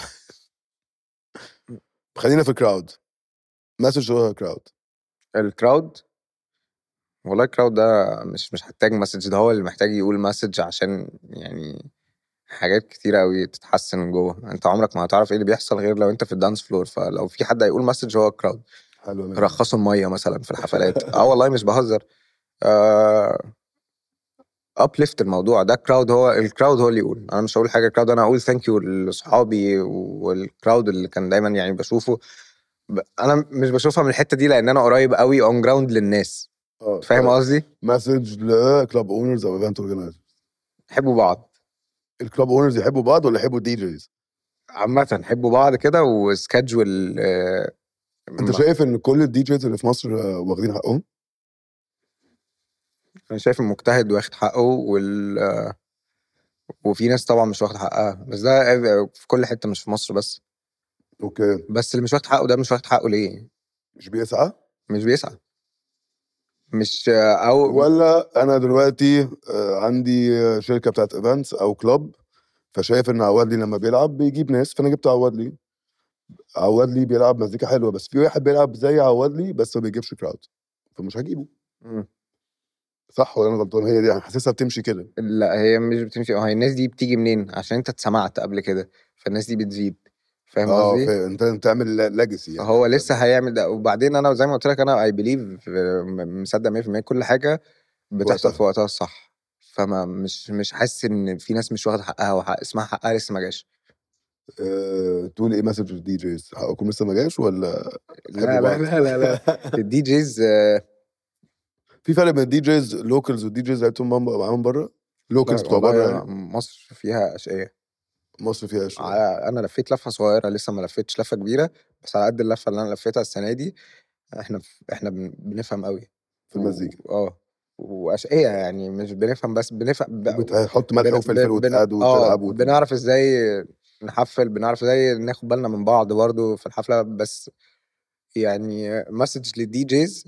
[SPEAKER 1] خلينا في الكراود مسج تقولها للكراود
[SPEAKER 2] الكراود والله الكراود ده مش مش محتاج مسج ده هو اللي محتاج يقول مسج عشان يعني حاجات كتيرة قوي تتحسن جوه انت عمرك ما هتعرف ايه اللي بيحصل غير لو انت في الدانس فلور فلو في حد هيقول مسج هو الكراود
[SPEAKER 1] حلو أوي.
[SPEAKER 2] رخصوا المية مثلا في الحفلات اه والله مش بهزر آه ابليفت الموضوع ده الكراود هو الكراود هو اللي يقول انا مش هقول حاجه الكراود انا هقول ثانك يو لاصحابي والكراود اللي كان دايما يعني بشوفه ب- انا مش بشوفها من الحته دي لان انا قريب قوي اون جراوند للناس
[SPEAKER 1] اه
[SPEAKER 2] فاهم قصدي
[SPEAKER 1] مسج لكلاب اونرز او ايفنت اورجنايزرز
[SPEAKER 2] حبوا بعض
[SPEAKER 1] الكلاب اونرز يحبوا بعض ولا يحبوا الدي جيز؟
[SPEAKER 2] عامه حبوا بعض كده وسكادجول آه،
[SPEAKER 1] انت شايف ان كل الدي جيز اللي في مصر آه، واخدين حقهم؟
[SPEAKER 2] انا شايف المجتهد واخد حقه وال آه، وفي ناس طبعا مش واخد حقها بس ده في كل حته مش في مصر بس
[SPEAKER 1] اوكي
[SPEAKER 2] بس اللي مش واخد حقه ده مش واخد حقه ليه
[SPEAKER 1] مش بيسعى
[SPEAKER 2] مش بيسعى مش آه، او
[SPEAKER 1] ولا انا دلوقتي آه، عندي آه، شركه بتاعت ايفنتس او كلوب فشايف ان عواد لي لما بيلعب بيجيب ناس فانا جبت عواد لي عواد لي بيلعب مزيكا حلوه بس في واحد بيلعب زي عواد لي بس ما بيجيبش كراود فمش هجيبه
[SPEAKER 2] مم.
[SPEAKER 1] صح ولا انا غلطان هي دي انا حاسسها بتمشي كده
[SPEAKER 2] لا هي مش بتمشي هي الناس دي بتيجي منين عشان انت اتسمعت قبل كده فالناس دي بتزيد فاهم
[SPEAKER 1] اه
[SPEAKER 2] قصدي
[SPEAKER 1] فا- انت انت تعمل لاجسي يعني
[SPEAKER 2] هو لسه هيعمل ده وبعدين انا زي ما قلت لك انا اي بليف مصدق 100% كل حاجه بتحصل
[SPEAKER 1] وقتها.
[SPEAKER 2] في وقتها الصح فما مش مش حاسس ان في ناس مش واخده حقها وحق اسمها حقها لسه ما جاش
[SPEAKER 1] أه... تقول ايه مسج للدي جيز حقكم لسه ما جاش ولا
[SPEAKER 2] لا
[SPEAKER 1] تحبوا
[SPEAKER 2] لا
[SPEAKER 1] بعض؟
[SPEAKER 2] لا لا لا الدي جيز آه،
[SPEAKER 1] في فرق بين الدي جيز لوكالز والدي جيز اللي لعبتهم معاهم بره لوكالز بتوع
[SPEAKER 2] والله
[SPEAKER 1] بره يعني
[SPEAKER 2] مصر فيها اشقيه
[SPEAKER 1] مصر فيها شويه
[SPEAKER 2] ع- انا لفيت لفه صغيره لسه ما لفيتش لفه كبيره بس على قد اللفه اللي انا لفيتها السنه دي احنا احنا بن- بنفهم قوي
[SPEAKER 1] في المزيكا
[SPEAKER 2] و- اه واشقيه يعني مش بنفهم بس بنفهم ب-
[SPEAKER 1] بتحط ملح
[SPEAKER 2] بن-
[SPEAKER 1] وفلفل
[SPEAKER 2] بن-
[SPEAKER 1] وتقعدوا
[SPEAKER 2] آه،
[SPEAKER 1] وتلعبوا
[SPEAKER 2] بنعرف ازاي نحفل بنعرف ازاي ناخد بالنا من بعض برضه في الحفله بس يعني مسج للدي جيز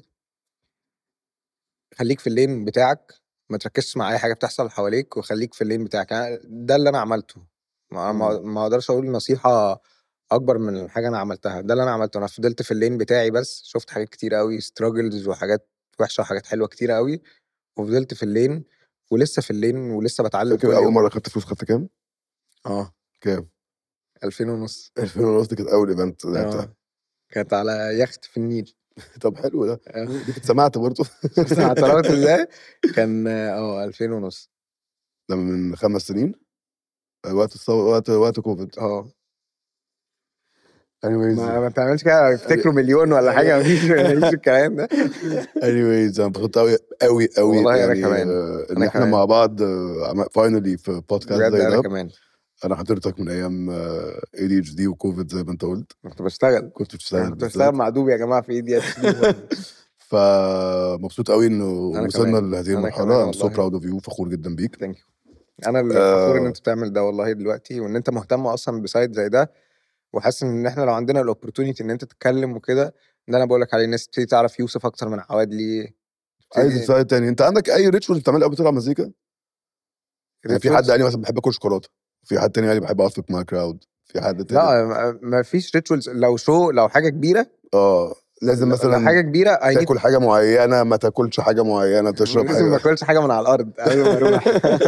[SPEAKER 2] خليك في اللين بتاعك ما تركزش مع اي حاجه بتحصل حواليك وخليك في اللين بتاعك يعني ده اللي انا عملته ما ما ما اقدرش اقول نصيحه اكبر من الحاجه انا عملتها ده اللي انا عملته انا فضلت في اللين بتاعي بس شفت حاجات كتير قوي ستراجلز وحاجات وحشه وحاجات حلوه كتير قوي وفضلت في اللين ولسه في اللين ولسه بتعلم كل
[SPEAKER 1] فاكر اول
[SPEAKER 2] يوم
[SPEAKER 1] مره خدت فلوس خدت كام؟
[SPEAKER 2] اه
[SPEAKER 1] كام؟
[SPEAKER 2] 2000 ونص
[SPEAKER 1] 2000 ونص دي كانت اول ايفنت لعبتها
[SPEAKER 2] اه كانت على يخت في النيل
[SPEAKER 1] طب حلو ده
[SPEAKER 2] آه.
[SPEAKER 1] دي كنت سمعت برضه
[SPEAKER 2] شفت انا اعترفت ازاي كان اه 2000 ونص
[SPEAKER 1] ده من خمس سنين وقت الصو... وقت وقت كوفيد
[SPEAKER 2] اه
[SPEAKER 1] anyways
[SPEAKER 2] ما, ما تعملش كده افتكروا مليون ولا حاجه مفيش مفيش الكلام ده
[SPEAKER 1] anyways انا انبسطت قوي قوي قوي
[SPEAKER 2] والله أنا
[SPEAKER 1] يعني
[SPEAKER 2] كمان.
[SPEAKER 1] آه، ان
[SPEAKER 2] أنا
[SPEAKER 1] احنا
[SPEAKER 2] كمان.
[SPEAKER 1] مع بعض فاينلي في بودكاست
[SPEAKER 2] بجد
[SPEAKER 1] زي
[SPEAKER 2] انا
[SPEAKER 1] ده
[SPEAKER 2] كمان
[SPEAKER 1] انا حضرتك من ايام اي دي اتش دي وكوفيد زي ما انت قلت
[SPEAKER 2] كنت بشتغل
[SPEAKER 1] كنت بتشتغل
[SPEAKER 2] كنت بشتغل مع دوب يا جماعه في ايدي
[SPEAKER 1] فمبسوط قوي انه
[SPEAKER 2] أنا
[SPEAKER 1] وصلنا
[SPEAKER 2] كمان.
[SPEAKER 1] لهذه
[SPEAKER 2] أنا
[SPEAKER 1] المرحله
[SPEAKER 2] كمان
[SPEAKER 1] I'm so
[SPEAKER 2] والله.
[SPEAKER 1] proud of you فخور جدا بيك
[SPEAKER 2] ثانك يو انا اللي
[SPEAKER 1] آه.
[SPEAKER 2] فخور ان انت بتعمل ده والله دلوقتي وان انت مهتم اصلا بسايت زي ده وحاسس ان احنا لو عندنا الاوبورتونيتي ان انت تتكلم وكده ده انا بقول لك عليه الناس تبتدي تعرف يوسف اكتر من عوادلي
[SPEAKER 1] عايز سؤال تاني انت عندك اي ريتشوال بتعملها قبل تلعب مزيكا؟ يعني في حد قال لي مثلا بحب اكل شوكولاته في حد تاني قال لي بحب اقف مع كراود في حد تاني
[SPEAKER 2] لا ما- ما فيش ريتشولز لو شو لو حاجه كبيره
[SPEAKER 1] اه لازم
[SPEAKER 2] لو
[SPEAKER 1] مثلا
[SPEAKER 2] حاجه كبيره اي نيد
[SPEAKER 1] تاكل حاجه معينه ما تاكلش حاجه معينه تشرب
[SPEAKER 2] لازم ما
[SPEAKER 1] حاجه
[SPEAKER 2] اكلش حاجه من على الارض قبل ما اروح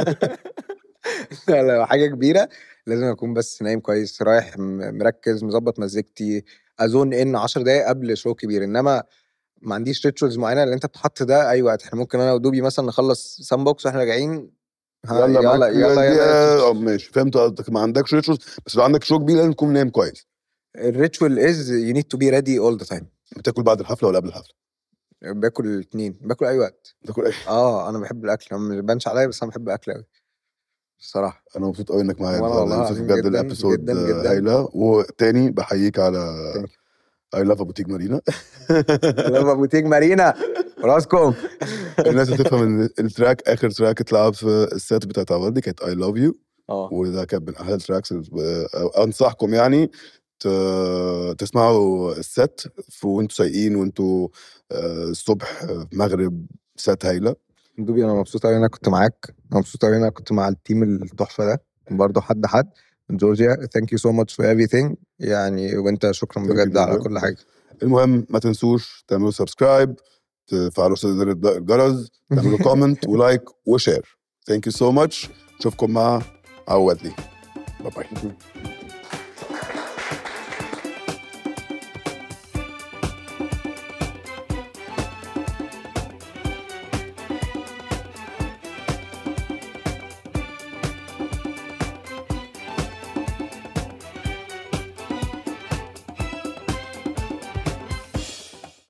[SPEAKER 2] لا، لو حاجه كبيره لازم اكون بس نايم كويس رايح م- مركز مظبط مزيكتي اظن ان 10 دقايق قبل شو كبير انما ما عنديش ريتشولز معينه اللي انت بتحط ده اي وقت احنا ممكن انا ودوبي مثلا نخلص سان بوكس واحنا راجعين ها،
[SPEAKER 1] يلا
[SPEAKER 2] يلا
[SPEAKER 1] معاك
[SPEAKER 2] يلا
[SPEAKER 1] اه
[SPEAKER 2] يلا
[SPEAKER 1] ماشي فهمت قصدك ما عندكش ريتشوالز بس لو عندك شو كبير لازم تكون نايم كويس
[SPEAKER 2] الريتشوال از يو نيد تو بي ريدي اول ذا تايم
[SPEAKER 1] بتاكل بعد الحفله ولا قبل الحفله؟
[SPEAKER 2] باكل الاثنين باكل اي وقت
[SPEAKER 1] بتاكل ايه؟
[SPEAKER 2] اه انا بحب الاكل أنا مش بانش عليا بس انا بحب الاكل قوي الصراحه
[SPEAKER 1] انا مبسوط قوي انك معايا
[SPEAKER 2] وأنا والله
[SPEAKER 1] يوسف
[SPEAKER 2] العظيم
[SPEAKER 1] بجد
[SPEAKER 2] جداً،
[SPEAKER 1] الابيسود
[SPEAKER 2] جداً، جداً.
[SPEAKER 1] هايله وتاني بحييك على
[SPEAKER 2] Thank
[SPEAKER 1] اي لاف ابو تيج مارينا
[SPEAKER 2] لما بوتيك مارينا راسكم
[SPEAKER 1] الناس هتفهم ان التراك اخر تراك اتلعب في السيت بتاعت عوض دي كانت اي لاف يو
[SPEAKER 2] اه
[SPEAKER 1] وده كان من احلى التراكس اللي- انصحكم يعني ت- تسمعوا الست في- وانتوا سايقين وانتوا آه، الصبح آه، مغرب سات هايله
[SPEAKER 2] دوبي انا مبسوط قوي ان انا كنت معاك أنا مبسوط قوي ان انا كنت مع التيم التحفه ده برضه حد حد جورجيا ثانك يو سو ماتش فور everything يعني وانت شكرا
[SPEAKER 1] Thank you,
[SPEAKER 2] بجد على
[SPEAKER 1] Georgia.
[SPEAKER 2] كل حاجه
[SPEAKER 1] المهم ما تنسوش تعملوا سبسكرايب تفعلوا زر الجرس تعملوا كومنت ولايك وشير ثانك يو سو ماتش نشوفكم مع عوض لي باي باي